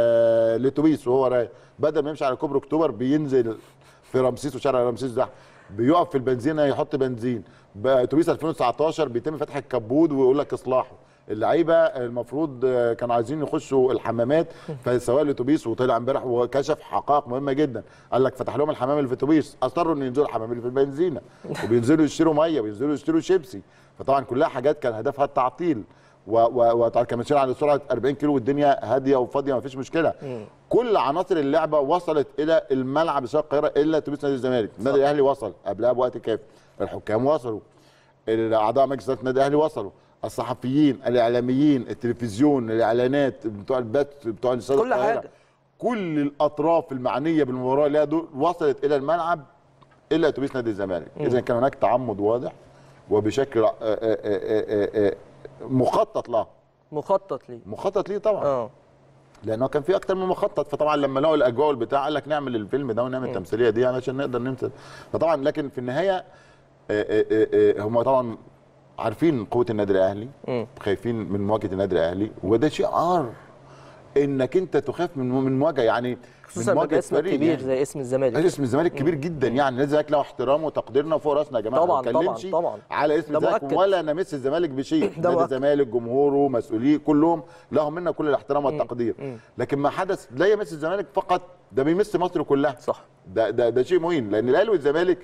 الاتوبيس وهو رايح بدل ما يمشي على كوبري اكتوبر بينزل في رمسيس وشارع رمسيس ده بيقف في البنزينه يحط بنزين بقى اتوبيس 2019 بيتم فتح الكبود ويقول لك اصلاحه اللعيبه المفروض آه، كانوا عايزين يخشوا الحمامات فسواق الاتوبيس وطلع امبارح وكشف حقائق مهمه جدا قال لك فتح لهم الحمام اللي في الاتوبيس اصروا ان ينزلوا الحمام اللي في البنزينه وبينزلوا يشتروا ميه وبينزلوا يشتروا شيبسي فطبعا كلها حاجات كان هدفها التعطيل و- و- وطبعا كان ماشيين على سرعه 40 كيلو والدنيا هاديه وفاضيه ما فيش مشكله كل عناصر اللعبه وصلت الى الملعب بسبب القاهره الا اتوبيس نادي الزمالك النادي الاهلي وصل قبلها بوقت كافي الحكام وصلوا الاعضاء مجلس اداره النادي الاهلي وصلوا الصحفيين الاعلاميين التلفزيون الاعلانات بتوع البث بتوع الاستاد كل القاهرة. حاجة. كل الاطراف المعنيه بالمباراه اللي هي دول وصلت الى الملعب الا اتوبيس نادي الزمالك اذا كان هناك تعمد واضح وبشكل آه، آه، آه، آه، آه، مخطط له مخطط ليه مخطط ليه طبعا اه لانه كان في اكتر من مخطط فطبعا لما لقوا الاجواء والبتاع قال لك نعمل الفيلم ده ونعمل التمثيليه دي علشان نقدر نمثل فطبعا لكن في النهايه آه، آه، آه، آه، هم طبعا عارفين قوه النادي الاهلي مم. خايفين من مواجهه النادي الاهلي وده شيء عار انك انت تخاف من من مواجهه يعني خصوصا من لما مواجهه اسمك فريق كبير يعني. زي اسم الزمالك اسم الزمالك كبير جدا يعني نادي الزمالك له احترامه وتقديرنا فوق راسنا يا جماعه طبعاً، ما بتكلمش طبعاً، طبعاً. على اسم ده الزمالك مؤكد. ولا نمس الزمالك بشيء ده نادي مؤكد. الزمالك جمهوره مسؤوليه كلهم لهم منا كل الاحترام والتقدير لكن ما حدث لا يمس الزمالك فقط ده بيمس مصر كلها صح ده ده ده شيء مهم لان الاهلي والزمالك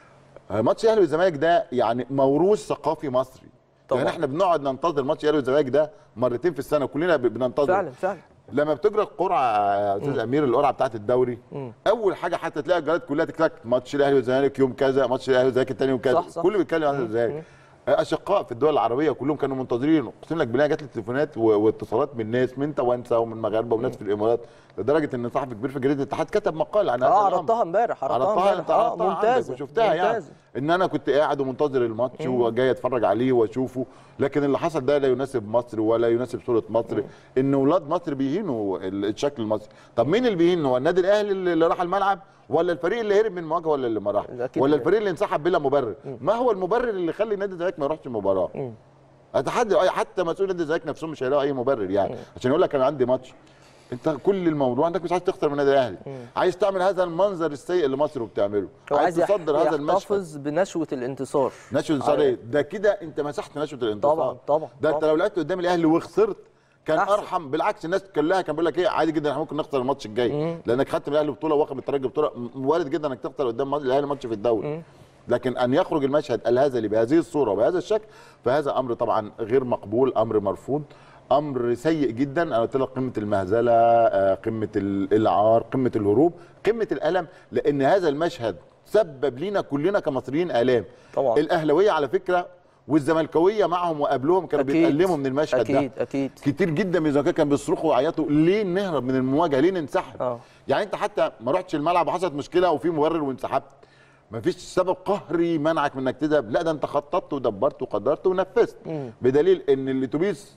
آه، ماتش الاهلي والزمالك ده يعني موروث ثقافي مصري طبعاً. يعني احنا بنقعد ننتظر ماتش الاهلي والزمالك ده مرتين في السنه كلنا ب- بننتظر فعلا فعلا لما بتجرى القرعه يا استاذ امير القرعه بتاعت الدوري اول حاجه حتى تلاقي الجرايد كلها تكتب لك ماتش الاهلي والزمالك يوم كذا ماتش الاهلي والزمالك الثاني يوم كذا صح، صح. كله بيتكلم عن الزمالك اشقاء في الدول العربيه كلهم كانوا منتظرين اقسم لك بالله جات لي تليفونات و- واتصالات من ناس من توانسه ومن مغاربه وناس في الامارات لدرجه ان صحفي كبير في جريده الاتحاد كتب مقال عن هذا اه الأمر. عرضتها امبارح عرضتها عرضتها امبارح انت اه عرضتها عندك ممتازه وشفتها يعني ممتازة. ان انا كنت قاعد ومنتظر الماتش وجاي اتفرج عليه واشوفه لكن اللي حصل ده لا يناسب مصر ولا يناسب صوره مصر ان اولاد مصر بيهينوا ال- الشكل المصري طب مين اللي بيهين هو النادي الاهلي اللي اللي راح الملعب ولا الفريق اللي هرب من المواجهه ولا اللي ما راح أكيد. ولا الفريق اللي انسحب بلا مبرر ما هو المبرر اللي يخلي نادي الزمالك ما يروحش المباراه اتحدى أي- حتى مسؤول نادي الزمالك نفسهم مش هيلاقوا اي مبرر يعني عشان يقول لك انا عندي ماتش انت كل الموضوع انك مش عايز تخسر من النادي الاهلي عايز تعمل هذا المنظر السيء اللي مصر بتعمله هو عايز عايز تصدر هذا المشهد يحتفظ بنشوه الانتصار نشوة الانتصار ده كده انت مسحت نشوة الانتصار طبعاً، طبعاً، ده انت طبعاً. لو لعبت قدام الاهلي وخسرت كان أحسن. ارحم بالعكس الناس كلها كان بيقول لك ايه عادي جدا احنا ممكن نخسر الماتش الجاي لانك خدت من الاهلي بطوله واخد من الترجي بطوله م- وارد جدا انك تخسر قدام الاهلي ماتش في الدوري لكن ان يخرج المشهد الهزلي بهذه الصوره وبهذا الشكل فهذا امر طبعا غير مقبول امر مرفوض امر سيء جدا انا قلت لك قمه المهزله آه، قمه ال- العار قمه الهروب قمه الالم لان هذا المشهد سبب لينا كلنا كمصريين الام طبعاً. الاهلاويه على فكره والزملكاويه معهم وقبلهم كانوا أكيد. بيتألموا من المشهد ده اكيد اكيد كتير جدا من الزملكاويه كانوا بيصرخوا ويعيطوا ليه نهرب من المواجهه ليه ننسحب اه. يعني انت حتى ما رحتش الملعب وحصلت مشكله وفي مبرر وانسحبت مفيش سبب قهري منعك من انك تذهب لا ده انت خططت ودبرت وقدرت ونفذت بدليل ان الاتوبيس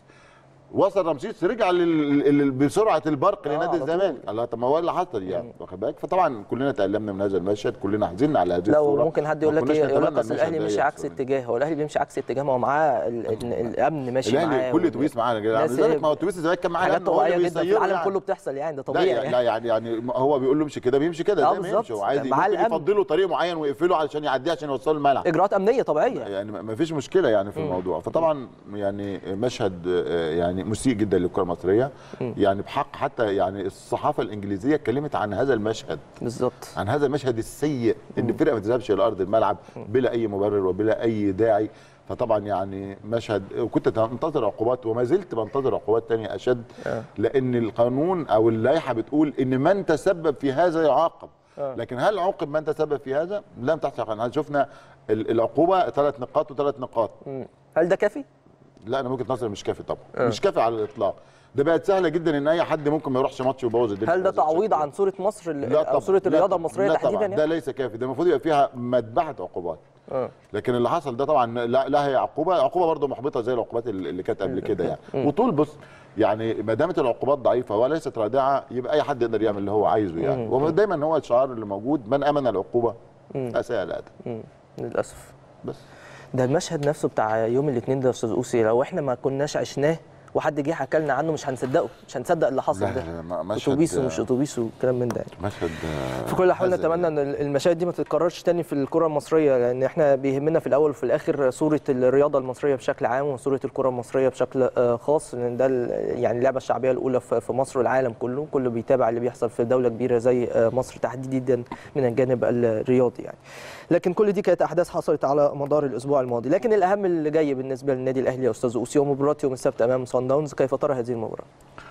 وصل رمسيس رجع لل... لل... بسرعه البرق آه، لنادي على الزمالك الله طب ما هو اللي حصل يعني واخد بالك فطبعا كلنا تألمنا من هذا المشهد كلنا حزنا على هذه لا الصوره وممكن حد يقول ما لك كناش ايه يقول لك نتمنى اصل المشهد الاهلي ده مشي عكس يحصل. اتجاه هو الاهلي بيمشي عكس اتجاه ما هو معاه ال- ال- الامن ماشي معاه الاهلي كل وال- اتوبيس معانا يا جدعان ناس لذلك ما هو اتوبيس الزمالك كان معاه حاجات لأن هو اللي طبيعيه جدا في بيسيره العالم يعني. كله بتحصل يعني ده لا طبيعي يعني لا يعني يعني هو بيقول له امشي كده بيمشي كده آه زي ما بالظبط. يمشي هو عايز مع ممكن الأمن. يفضلوا طريق معين ويقفله علشان يعديه عشان يوصله الملعب اجراءات امنيه طبيعيه يعني ما فيش مشكله يعني في الموضوع فطبعا يعني مشهد آه، يعني مسيء جدا للكره المصريه يعني بحق حتى يعني الصحافه الانجليزيه اتكلمت عن هذا المشهد بالظبط عن هذا المشهد السيء ان فرقه ما تذهبش الى ارض الملعب بلا اي مبرر وبلا اي داعي فطبعا يعني مشهد وكنت بنتظر عقوبات وما زلت بنتظر عقوبات تانية اشد لان القانون او اللائحه بتقول ان من تسبب في هذا يعاقب لكن هل عوقب من تسبب في هذا؟ لم تحصل احنا شفنا ال- العقوبه ثلاث نقاط وثلاث نقاط مم. هل ده كافي؟ لا انا وجهه نظري مش كافي طبعا مش كافي على الاطلاق ده بقت سهله جدا ان اي حد ممكن ما يروحش ماتش ويبوظ الدنيا هل ده بهذا الشكل. تعويض عن صوره مصر ال- لا او طبعا صوره لا الرياضه طبعاً. المصريه لا تحديدا طبعا يعني؟ ده ليس كافي ده المفروض يبقى فيها مذبحه عقوبات آه. لكن اللي حصل ده طبعا لا, لا هي عقوبه عقوبه برضه محبطه زي العقوبات اللي اللي كانت قبل كده يعني وطول بص يعني ما دامت العقوبات ضعيفه وليست رادعه يبقى اي حد يقدر يعمل اللي هو عايزه يعني ودايما هو الشعار اللي موجود من امن العقوبه اساء الادب مم. للاسف بس ده المشهد نفسه بتاع يوم الاثنين ده يا استاذ اوسي لو احنا ما كناش عشناه وحد جه حكى لنا عنه مش هنصدقه مش هنصدق اللي حصل لا، ده لا، ما- مشهد- اتوبيس ومش اتوبيس وكلام من ده يعني. مشهد آه، في كل الاحوال حزن نتمنى يعني. ان المشاهد دي ما تتكررش تاني في الكره المصريه لان احنا بيهمنا في الاول وفي الاخر صوره الرياضه المصريه بشكل عام وصوره الكره المصريه بشكل آه، خاص لان ده ال- يعني اللعبه الشعبيه الاولى في في مصر والعالم كله كله بيتابع اللي بيحصل في دوله كبيره زي آه، مصر تحديدا من الجانب الرياضي يعني لكن كل دي كانت احداث حصلت على مدار الاسبوع الماضي لكن الاهم اللي جاي بالنسبه للنادي الاهلي يا استاذ اوسي ومباراه يوم السبت امام صن داونز كيف ترى هذه المباراه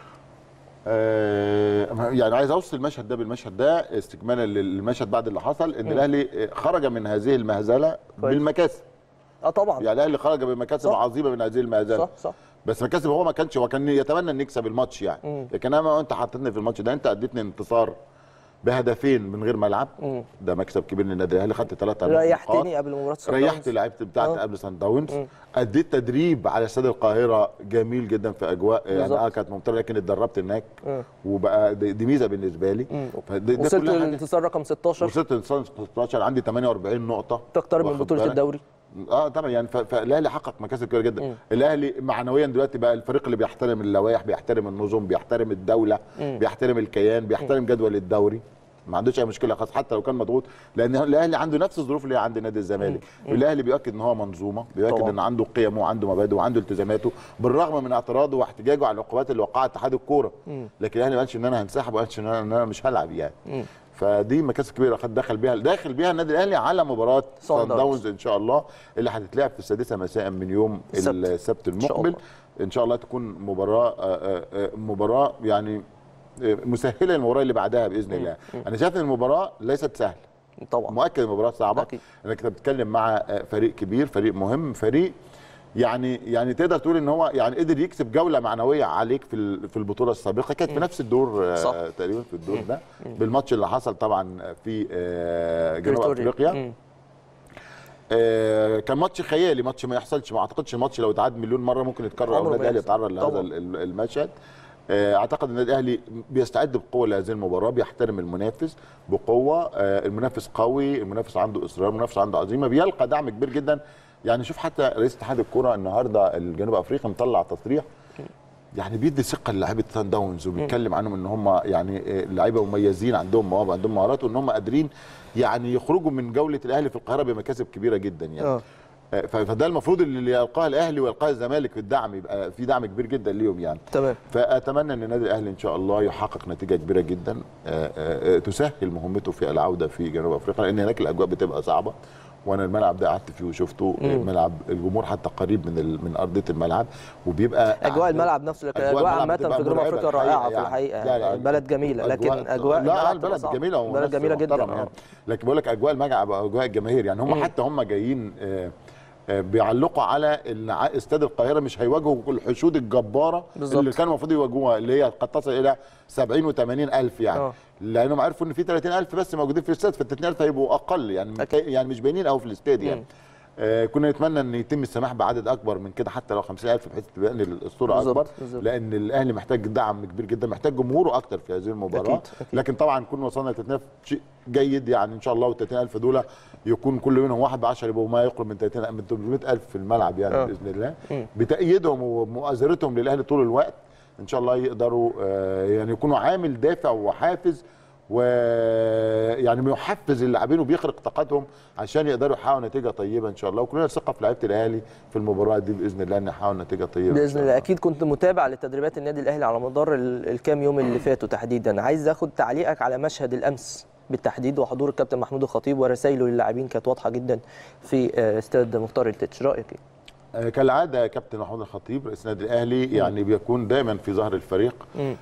آه، يعني عايز اوصل المشهد ده بالمشهد ده استكمالا للمشهد بعد اللي حصل ان الاهلي خرج من هذه المهزله كويس. بالمكاسب اه طبعا يعني الاهلي خرج بمكاسب صح. عظيمه من هذه المهزله صح صح بس مكاسب هو ما كانش هو كان يتمنى ان يكسب الماتش يعني مم. لكن انا انت حطيتني في الماتش ده انت اديتني انتصار بهدفين من غير ملعب مم. ده مكسب كبير للنادي الاهلي خدت ثلاثه ريحتني قبل مباراه صن ريحت داونز. لعيبه بتاعتي آه. قبل سان داونز مم. اديت تدريب على استاد القاهره جميل جدا في اجواء يعني بالظبط. اه كانت ممتعه لكن اتدربت هناك مم. وبقى دي, دي ميزه بالنسبه لي مم. فدي- ده وصلت كلها حاجة- للانتصار رقم 16 وصلت للانتصار 16 عندي 48 نقطه تقترب من واخد بطوله بالك؟ الدوري اه طبعا يعني ف- فالاهلي حقق مكاسب كبيره جدا الاهلي معنويا دلوقتي بقى الفريق اللي بيحترم اللوائح بيحترم النظم بيحترم الدوله بيحترم الكيان بيحترم جدول الدوري ما عندوش اي مشكله خالص حتى لو كان مضغوط لان الاهلي عنده نفس الظروف اللي عند نادي الزمالك الاهلي بيؤكد ان هو منظومه بيؤكد طبعاً. ان عنده قيمه وعنده مبادئ وعنده التزاماته بالرغم من اعتراضه واحتجاجه على العقوبات اللي وقعها اتحاد الكوره لكن الاهلي ما قالش ان انا هنسحب وما قالش ان انا, إن أنا مش هلعب يعني فدي مكاسب كبيره خد دخل بيها داخل بيها النادي الاهلي على مباراه صن صن داونز. داونز ان شاء الله اللي هتتلعب في السادسه مساء من يوم السبت. السبت إن شاء المقبل الله. ان شاء الله تكون مباراه آه، آه، آه، مباراه يعني آه، مسهله للمباراه اللي بعدها باذن الله انا شايف ان المباراه ليست سهله طبعا مؤكد المباراه صعبه أكيد. انك انت بتتكلم مع آه، فريق كبير فريق مهم فريق يعني يعني تقدر تقول ان هو يعني قدر يكسب جوله معنويه عليك في ال- في البطوله السابقه كانت في نفس الدور آه، صح. تقريبا في الدور ده بالماتش اللي حصل طبعا في آه، جنوب بريتوريا. افريقيا مم. آه، كان ماتش خيالي ماتش ما يحصلش ما اعتقدش الماتش لو اتعاد مليون مره ممكن يتكرر او عمره ما النادي الاهلي يحصل. يتعرض لهذا طبعاً. ال- ال- المشهد آه، اعتقد ان النادي الاهلي بيستعد بقوه لهذه المباراه بيحترم المنافس بقوه آه، المنافس قوي المنافس عنده اصرار المنافس عنده عزيمه بيلقى دعم كبير جدا يعني شوف حتى رئيس اتحاد الكره النهارده الجنوب افريقيا مطلع تصريح يعني بيدي ثقه للاعيبه سان داونز وبيتكلم عنهم ان هم يعني آه، لعيبه مميزين عندهم مواهب عندهم مهارات وان هم قادرين يعني يخرجوا من جوله الاهلي في القاهره بمكاسب كبيره جدا يعني آه. آه، ف- فده المفروض اللي يلقاه الاهلي ويلقاه الزمالك في الدعم يبقى في دعم كبير جدا ليهم يعني تمام فاتمنى ان النادي الاهلي ان شاء الله يحقق نتيجه كبيره جدا آه، آه، آه، تسهل مهمته في العوده في جنوب افريقيا لان هناك الاجواء بتبقى صعبه وانا الملعب ده قعدت فيه وشفته آه، ملعب الجمهور حتى قريب من ال- من ارضيه الملعب وبيبقى اجواء الملعب نفسه لكن اجواء الملعب عامه بتبقى في جنوب مرعبة افريقيا الحقيقة رائعه في يعني. الحقيقه لا، لا، يعني البلد جميله لكن اجواء لا الملعب البلد بتبقى جميله صعبة. وناس بلد جميله جدا محترمة آه. يعني. لكن بقول لك اجواء الملعب اجواء الجماهير يعني هم حتى هم جايين آه، آه، بيعلقوا على ان ع- استاد القاهره مش هيواجهوا الحشود الجباره بالظبط. اللي كانوا المفروض يواجهوها اللي هي قد تصل الى 70 و80 الف يعني آه. لانهم عرفوا ان في 30 الف بس موجودين في الاستاد فال 30 الف هيبقوا اقل يعني أكيد. يعني مش باينين قوي في الاستاد يعني آه كنا نتمنى ان يتم السماح بعدد اكبر من كده حتى لو 50000 بحيث تبان الصوره بالظبط، اكبر بالظبط. لان الاهلي محتاج دعم كبير جدا محتاج جمهوره اكتر في هذه المباراه أكيد، أكيد. لكن طبعا كنا وصلنا ل 30000 شيء جيد يعني ان شاء الله وال 30000 دول يكون كل منهم واحد ب 10 يبقوا ما يقرب من 30 من 300000 في الملعب يعني آه. باذن الله بتأييدهم ومؤازرتهم للاهلي طول الوقت ان شاء الله يقدروا آه، يعني يكونوا عامل دافع وحافز ويعني يحفز اللاعبين وبيخرق طاقتهم عشان يقدروا يحققوا نتيجه طيبه ان شاء الله وكلنا ثقه في لعيبه الاهلي في المباراه دي باذن الله ان يحققوا نتيجه طيبه إن باذن شاء الله اكيد كنت متابع لتدريبات النادي الاهلي على مدار ال- الكام يوم اللي فاتوا تحديدا عايز اخد تعليقك على مشهد الامس بالتحديد وحضور الكابتن محمود الخطيب ورسائله للاعبين كانت واضحه جدا في آه، استاد مختار التتش رايك ايه آه، كالعاده كابتن محمود الخطيب رئيس النادي الاهلي يعني بيكون دايما في ظهر الفريق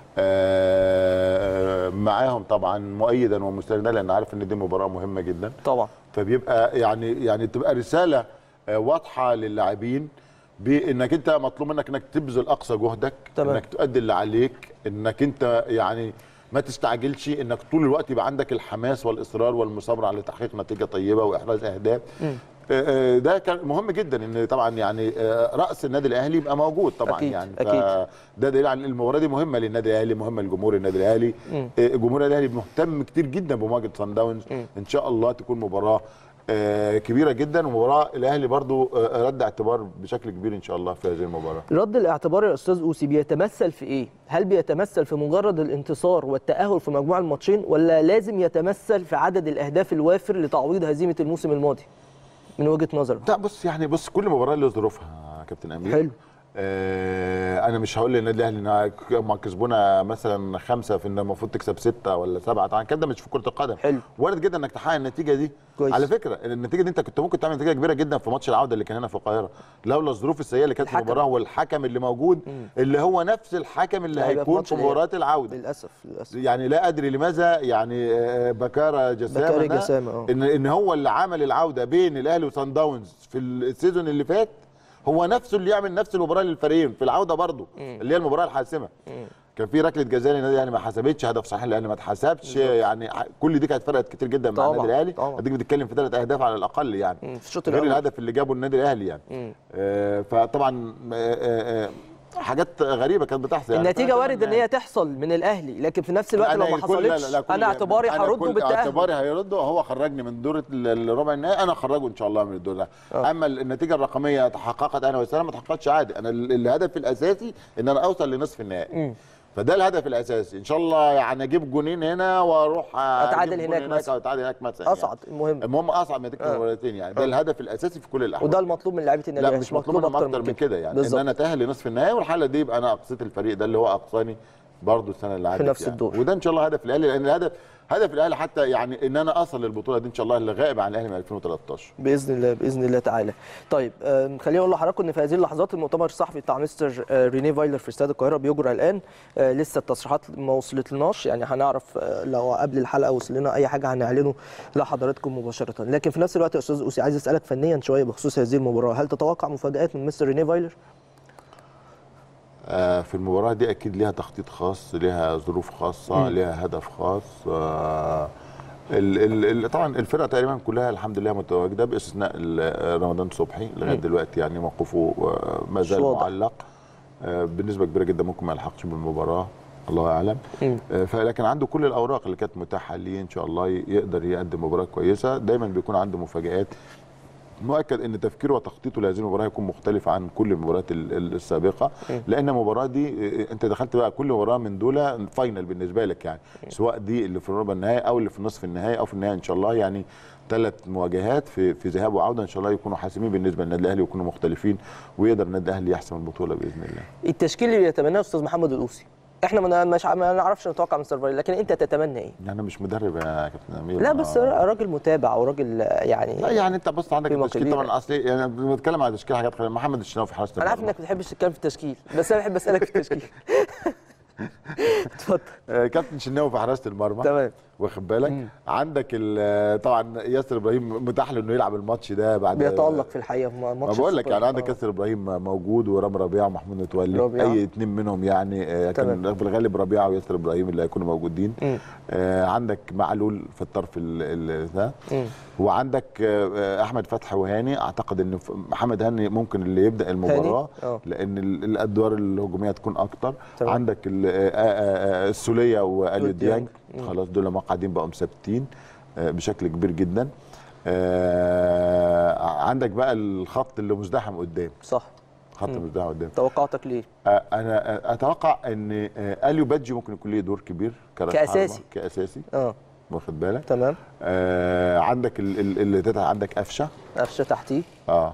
آه، معاهم طبعا مؤيدا ومساندا لان عارف ان دي مباراه مهمه جدا طبعا فبيبقى يعني يعني تبقى رساله آه، واضحه للاعبين بانك انت مطلوب منك انك تبذل اقصى جهدك تمام. انك تؤدي اللي عليك انك انت يعني ما تستعجلش انك طول الوقت يبقى عندك الحماس والاصرار والمصابره على تحقيق نتيجه طيبه واحراز اهداف آه، آه، ده كان مهم جدا ان طبعا يعني آه، راس النادي الاهلي يبقى موجود طبعا أكيد، يعني أكيد. ده دليل على إن المباراه دي مهمه للنادي الاهلي مهمه لجمهور النادي الاهلي آه، جمهور النادي الاهلي مهتم كتير جدا بمواجهه صن داونز ان شاء الله تكون مباراه آه، كبيره جدا ومباراه الاهلي برضو آه، رد اعتبار بشكل كبير ان شاء الله في هذه المباراه رد الاعتبار يا استاذ اوسي بيتمثل في ايه؟ هل بيتمثل في مجرد الانتصار والتاهل في مجموع الماتشين ولا لازم يتمثل في عدد الاهداف الوافر لتعويض هزيمه الموسم الماضي؟ من وجهه نظرك لا بص يعني بص كل مباراه له ظروفها يا كابتن امير حلو. آه انا مش هقول للنادي الاهلي ان هم كسبونا مثلا خمسه في ان المفروض تكسب سته ولا سبعه طبعا الكلام ده مش في كره القدم حلو. وارد جدا انك تحقق النتيجه دي كويس. على فكره النتيجه دي انت كنت ممكن تعمل نتيجه كبيره جدا في ماتش العوده اللي كان هنا في القاهره لولا الظروف السيئه اللي كانت في الحكم. المباراه والحكم اللي موجود اللي هو نفس الحكم اللي اللي هيبقى في هيكون ماتش في الإياب. مباراه العوده للاسف للاسف يعني لا ادري لماذا يعني آه، بكارة جسامه بكاري ده جسامة، آه. ان ان هو اللي عمل العوده بين الاهلي وصن داونز في السيزون اللي فات هو نفسه اللي يعمل نفس المباراه للفريقين في العوده برضه اللي هي المباراه الحاسمه كان في ركله جزاء للنادي الاهلي ما حسبتش هدف صحيح لان ما اتحسبش يعني ع- كل دي كانت فرقت كتير جدا مع طبعاً، النادي الاهلي طبعاً. اديك بتتكلم في ثلاث اهداف على الاقل يعني مم، في الشوط غير الأول. الهدف اللي جابه النادي الاهلي يعني آه فطبعا آه آه حاجات غريبه كانت بتحصل يعني النتيجه فأنا وارد ان أتمنى هي تحصل من الاهلي لكن في نفس الوقت أنا لو ما كل- لا- حصلتش لا، كل- انا اعتباري أنا هرده كل بالتاهل اعتباري هيرده هو خرجني من دور ال- الربع النهائي انا اخرجه ان شاء الله من الدور ده اما النتيجه الرقميه تحققت انا وسلام ما تحققتش عادي انا ال- الهدف الاساسي ان انا اوصل لنصف النهائي فده الهدف الاساسي ان شاء الله يعني اجيب جونين هنا واروح أتعادل أجيب هناك جون مثلا. او اتعادل هناك مثلا اصعد يعني. المهم المهم اصعد من نتيجه آه. المباراتين يعني ده الهدف الاساسي في كل الاحوال وده المطلوب من لعيبه النادي لا الأهلي، مش مطلوب منهم اكتر من كده يعني بالظبط. ان انا اتاهل لنصف النهائي والحاله دي يبقى انا اقصيت الفريق ده اللي هو اقصاني برضه السنه اللي عدت نفس يعني. الدور. وده ان شاء الله هدف الاهلي لان الهدف هدف الاهلي حتى يعني ان انا اصل للبطوله دي ان شاء الله اللي غائب عن الاهلي من 2013 باذن الله باذن الله تعالى طيب آم، خليني اقول لحضراتكم ان في هذه اللحظات المؤتمر الصحفي بتاع مستر آه، ريني فايلر في استاد القاهره بيجرى الان آه، لسه التصريحات ما وصلتلناش يعني هنعرف آه، لو قبل الحلقه وصل لنا اي حاجه هنعلنه لحضراتكم مباشره لكن في نفس الوقت يا استاذ اوسي عايز اسالك فنيا شويه بخصوص هذه المباراه هل تتوقع مفاجات من مستر ريني فايلر آه، في المباراه دي اكيد ليها تخطيط خاص ليها ظروف خاصه ليها هدف خاص آه، ال ال ال طبعا الفرقه تقريبا كلها الحمد لله متواجده باستثناء ال- رمضان صبحي لغايه دلوقتي يعني موقفه آه، ما زال مش واضح. معلق آه، بنسبه كبيره جدا ممكن ما يلحقش بالمباراه الله اعلم مم. آه، فلكن عنده كل الاوراق اللي كانت متاحه ليه ان شاء الله ي- يقدر يقدم مباراه كويسه دايما بيكون عنده مفاجات مؤكد ان تفكيره وتخطيطه لهذه المباراه هيكون مختلف عن كل المباريات ال- ال- السابقه لان المباراه دي آه، انت دخلت بقى كل مباراه من دول فاينل بالنسبه لك يعني سواء دي اللي في الربع النهائي او اللي في نصف النهائي او في النهائي ان شاء الله يعني ثلاث مواجهات في في ذهاب وعوده ان شاء الله يكونوا حاسمين بالنسبه للنادي الاهلي ويكونوا مختلفين ويقدر النادي الاهلي يحسم البطوله باذن الله التشكيل اللي بيتمناه استاذ محمد الاوسي احنا ما مش ما نعرفش نتوقع مستر فايلر لكن انت تتمنى ايه يعني انا مش مدرب يا كابتن امير لا أنا- بس راجل متابع وراجل يعني لا يعني انت بص عندك قيمة التشكيل كبيرة. طبعا اصلي يعني بنتكلم على تشكيل حاجات خلينا محمد الشناوي في حراسه انا عارف المرمى. انك ما بتحبش تتكلم في التشكيل بس انا بحب اسالك في التشكيل اتفضل آه، كابتن شناوي في حراسه المرمى تمام واخد بالك عندك ال- طبعا ياسر ابراهيم متاح له انه يلعب الماتش ده بعد بيتالق في الحقيقه في ما ماتش بقول لك السوبر. يعني عندك آه. ياسر ابراهيم موجود ورام ربيعه ومحمود متولي ربيعة. اي اتنين منهم يعني آه، تمام. كان في الغالب ربيعه وياسر ابراهيم اللي هيكونوا موجودين مم. آه عندك معلول في الطرف ال- ال- ده مم. وعندك آه، آه، احمد فتحي وهاني اعتقد ان ف- محمد هاني ممكن اللي يبدا المباراه آه. لان ال- الادوار الهجوميه تكون اكتر تمام. عندك ال- آه، آه، آه، السوليه واليو والديانج. ديانج خلاص دول مقعدين بقوا مثبتين آه، بشكل كبير جدا آه، عندك بقى الخط اللي مزدحم قدام صح خط مزدحم قدام توقعاتك ليه آه، انا آه، اتوقع ان آه، اليو بادجي ممكن يكون ليه دور كبير كرأس كأساسي. حربة، كاساسي اه واخد بالك تمام آه عندك ال- ال- اللي تتع عندك قفشه قفشه تحتيه اه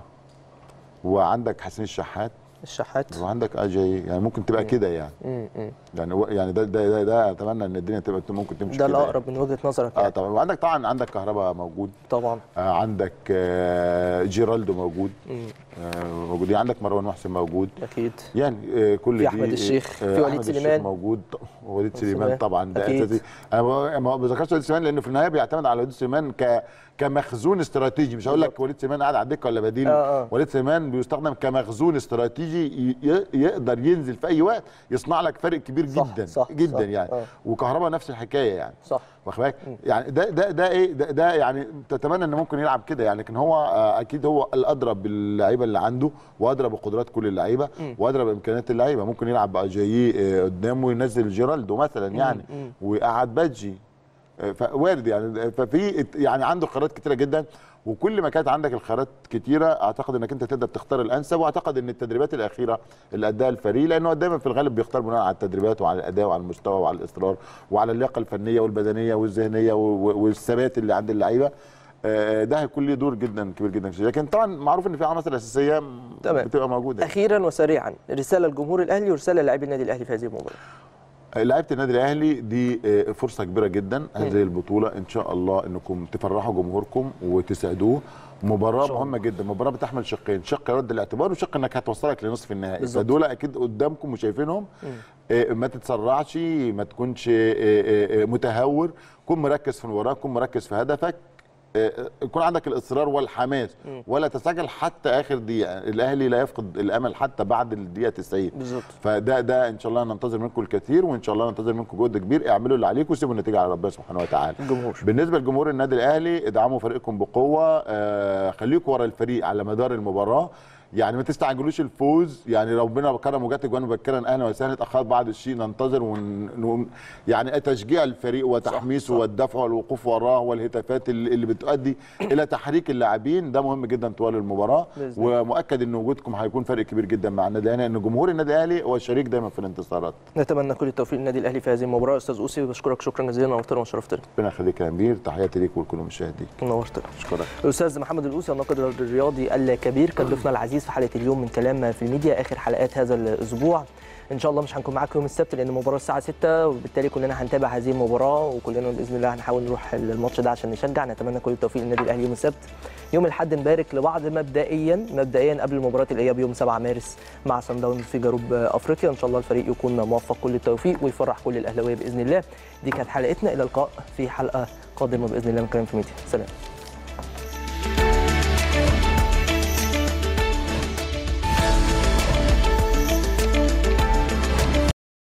وعندك حسين الشحات الشحات وعندك اجاي يعني ممكن تبقى كده يعني مم، مم. يعني و- يعني ده ده ده, ده اتمنى ان الدنيا تبقى ممكن تمشي ده كده الاقرب من وجهه نظرك يعني. اه يعني. طبعا وعندك طبعا عندك كهرباء موجود طبعا آه عندك آه جيرالدو موجود مم. آه موجودين عندك مروان محسن موجود اكيد يعني آه كل في دي أحمد الشيخ، آه في وليد أحمد الشيخ سليمان. موجود وليد سليمان. سليمان طبعا ده أكيد. اساسي انا ما ما بذكرش وليد سليمان لانه في النهايه بيعتمد على وليد سليمان ك كمخزون استراتيجي مش هقول لك وليد سليمان قاعد على الدكه ولا بديل آه، آه. وليد سليمان بيستخدم كمخزون استراتيجي ي- ي- يقدر ينزل في اي وقت يصنع لك فرق كبير صح، جدا صح، جدا صح. يعني آه. وكهرباء نفس الحكايه يعني صح واخد بالك يعني ده ده ده ايه ده, ده يعني تتمنى انه ممكن يلعب كده يعني لكن هو آه، اكيد هو الادرى باللعيبه اللي عنده وادرى بقدرات كل اللعيبه وادرى بامكانيات اللعيبه ممكن يلعب باجاييه آه، قدامه وينزل جيرالدو مثلا يعني مم. ويقعد بادجي آه، فوارد يعني ففي يعني عنده خيارات كتيره جدا وكل ما كانت عندك الخيارات كتيره اعتقد انك انت تقدر تختار الانسب واعتقد ان التدريبات الاخيره اللي اداها الفريق لانه دايما في الغالب بيختار بناء على التدريبات وعلى الاداء وعلى المستوى وعلى الاصرار وعلى اللياقه الفنيه والبدنيه والذهنيه و- و- والثبات اللي عند اللعيبه آه، ده هيكون ليه دور جدا كبير جدا في لكن طبعا معروف ان في عناصر اساسيه تمام. بتبقى موجوده اخيرا وسريعا رساله لجمهور الاهلي ورساله للاعبي النادي الاهلي في هذه المباراه لعيبه النادي الاهلي دي آه، فرصه كبيره جدا هذه البطوله ان شاء الله انكم تفرحوا جمهوركم وتسعدوه مباراه شاء مهمه جدا مباراه بتحمل شقين شق يرد الاعتبار وشق انك هتوصلك لنصف النهائي بالظبط. فدول اكيد قدامكم وشايفينهم آه، ما تتسرعش ما تكونش آه، آه، آه، متهور كن مركز في المباراه كن مركز في هدفك آه، يكون عندك الاصرار والحماس ولا تسجل حتى اخر دقيقه الاهلي لا يفقد الامل حتى بعد الدقيقه 90 بالظبط فده ده ان شاء الله ننتظر منكم الكثير وان شاء الله ننتظر منكم جهد كبير اعملوا اللي عليكم وسيبوا النتيجه على ربنا سبحانه وتعالى الجمهور بالنسبه لجمهور النادي الاهلي ادعموا فريقكم بقوه آه خليكم ورا الفريق على مدار المباراه يعني ما تستعجلوش الفوز يعني ربنا كرم وجات اجوان مبكرا اهلا وسهلا اتاخرت بعض الشيء ننتظر ون... ون... يعني تشجيع الفريق وتحميسه والدفع والوقوف وراه والهتافات اللي, اللي بتؤدي الى تحريك اللاعبين ده مهم جدا طوال المباراه بإذن الله. ومؤكد ان وجودكم هيكون فرق كبير جدا مع النادي الاهلي ان جمهور النادي الاهلي هو شريك دايما في الانتصارات نتمنى كل التوفيق للنادي الاهلي في هذه المباراه استاذ اوسي بشكرك شكرا جزيلا نورتنا وشرفتنا ربنا يخليك يا امير تحياتي ليك ولكل المشاهدين نورتنا اشكرك الاستاذ محمد الاوسي الناقد الرياضي الكبير كان ضيفنا العزيز في حلقه اليوم من كلام في الميديا اخر حلقات هذا الاسبوع ان شاء الله مش هنكون معاكم يوم السبت لان المباراه الساعه 6 وبالتالي كلنا هنتابع هذه المباراه وكلنا باذن الله هنحاول نروح الماتش ده عشان نشجع نتمنى كل التوفيق للنادي الاهلي يوم السبت يوم الاحد نبارك لبعض مبدئيا مبدئيا قبل مباراه الاياب يوم 7 مارس مع سان داونز في جنوب افريقيا ان شاء الله الفريق يكون موفق كل التوفيق ويفرح كل الاهلاويه باذن الله دي كانت حلقتنا الى اللقاء في حلقه قادمه باذن الله من كلام في ميديا سلام